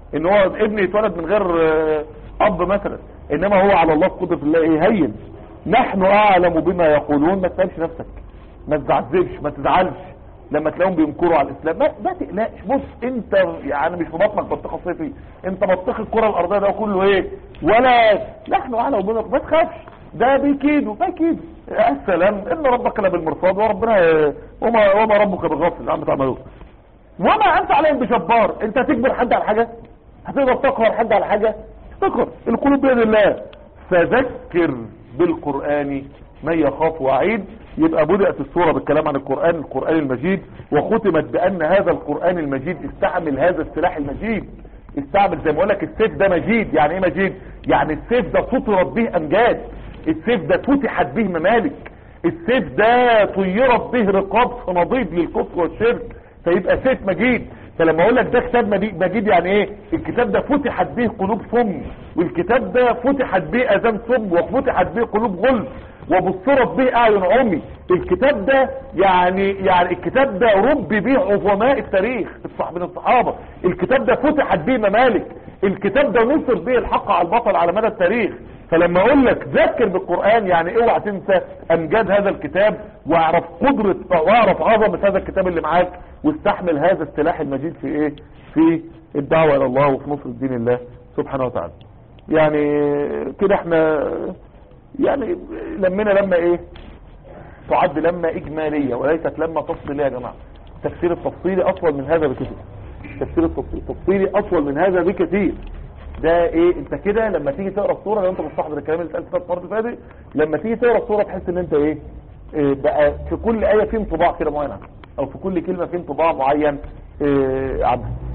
[SPEAKER 2] ان هو ابني يتولد من غير آه، اب مثلا انما هو على الله قدرة الله ايه هين نحن اعلم بما يقولون ما تسالش نفسك ما تزعزبش ما تزعلش لما تلاقيهم بينكروا على الاسلام ما, ما تقلقش بص انت يعني مش في بطنك بطيخه صيفي انت بطيخ الكره الارضيه ده كله ايه ولا نحن اعلم بما ما تخافش ده بيكيدوا بيكيدوا يا سلام ان ربك لبالمرصاد وربنا وما وما ربك بغافل عم تعملون وما انت عليهم بجبار انت هتجبر حد على حاجه هتقدر تقهر حد على حاجه تقهر القلوب بيد الله فذكر بالقران من يخاف وعيد يبقى بدأت السورة بالكلام عن القرآن القرآن المجيد وختمت بأن هذا القرآن المجيد استعمل هذا السلاح المجيد استعمل زي ما اقول لك السيف ده مجيد يعني ايه مجيد يعني السيف ده سطرت به امجاد السيف ده فتحت به ممالك السيف ده طيرت به رقاب صناديد للكفر والشرك فيبقى سيف مجيد فلما اقول لك ده كتاب مجيد مجيد يعني ايه الكتاب ده فتحت به قلوب صم والكتاب ده فتحت به اذان صم وفتحت به قلوب غلف وبصرت به اعين عمي الكتاب ده يعني يعني الكتاب ده رب به عظماء التاريخ الصح من الصحابه الكتاب ده فتحت به ممالك الكتاب ده نصر به الحق على البطل على مدى التاريخ فلما اقول لك ذكر بالقران يعني اوعى تنسى امجاد هذا الكتاب واعرف قدره واعرف عظمه هذا الكتاب اللي معاك واستحمل هذا السلاح المجيد في ايه في الدعوه الى الله وفي نصر دين الله سبحانه وتعالى يعني كده احنا يعني لمنا لما ايه تعد لما اجمالية وليست لما تفصيلية يا جماعة التفسير التفصيلي اطول من هذا بكثير التفسير التفصيلي التفصيلي اطول من هذا بكثير ده ايه انت كده لما تيجي تقرا الصوره لو انت مستحضر الكلام اللي اتقال في المره اللي فاتت لما تيجي تقرا الصوره تحس ان انت ايه, إيه بقى في كل ايه في انطباع كده معين عنها او في كل كلمه في انطباع معين إيه عنها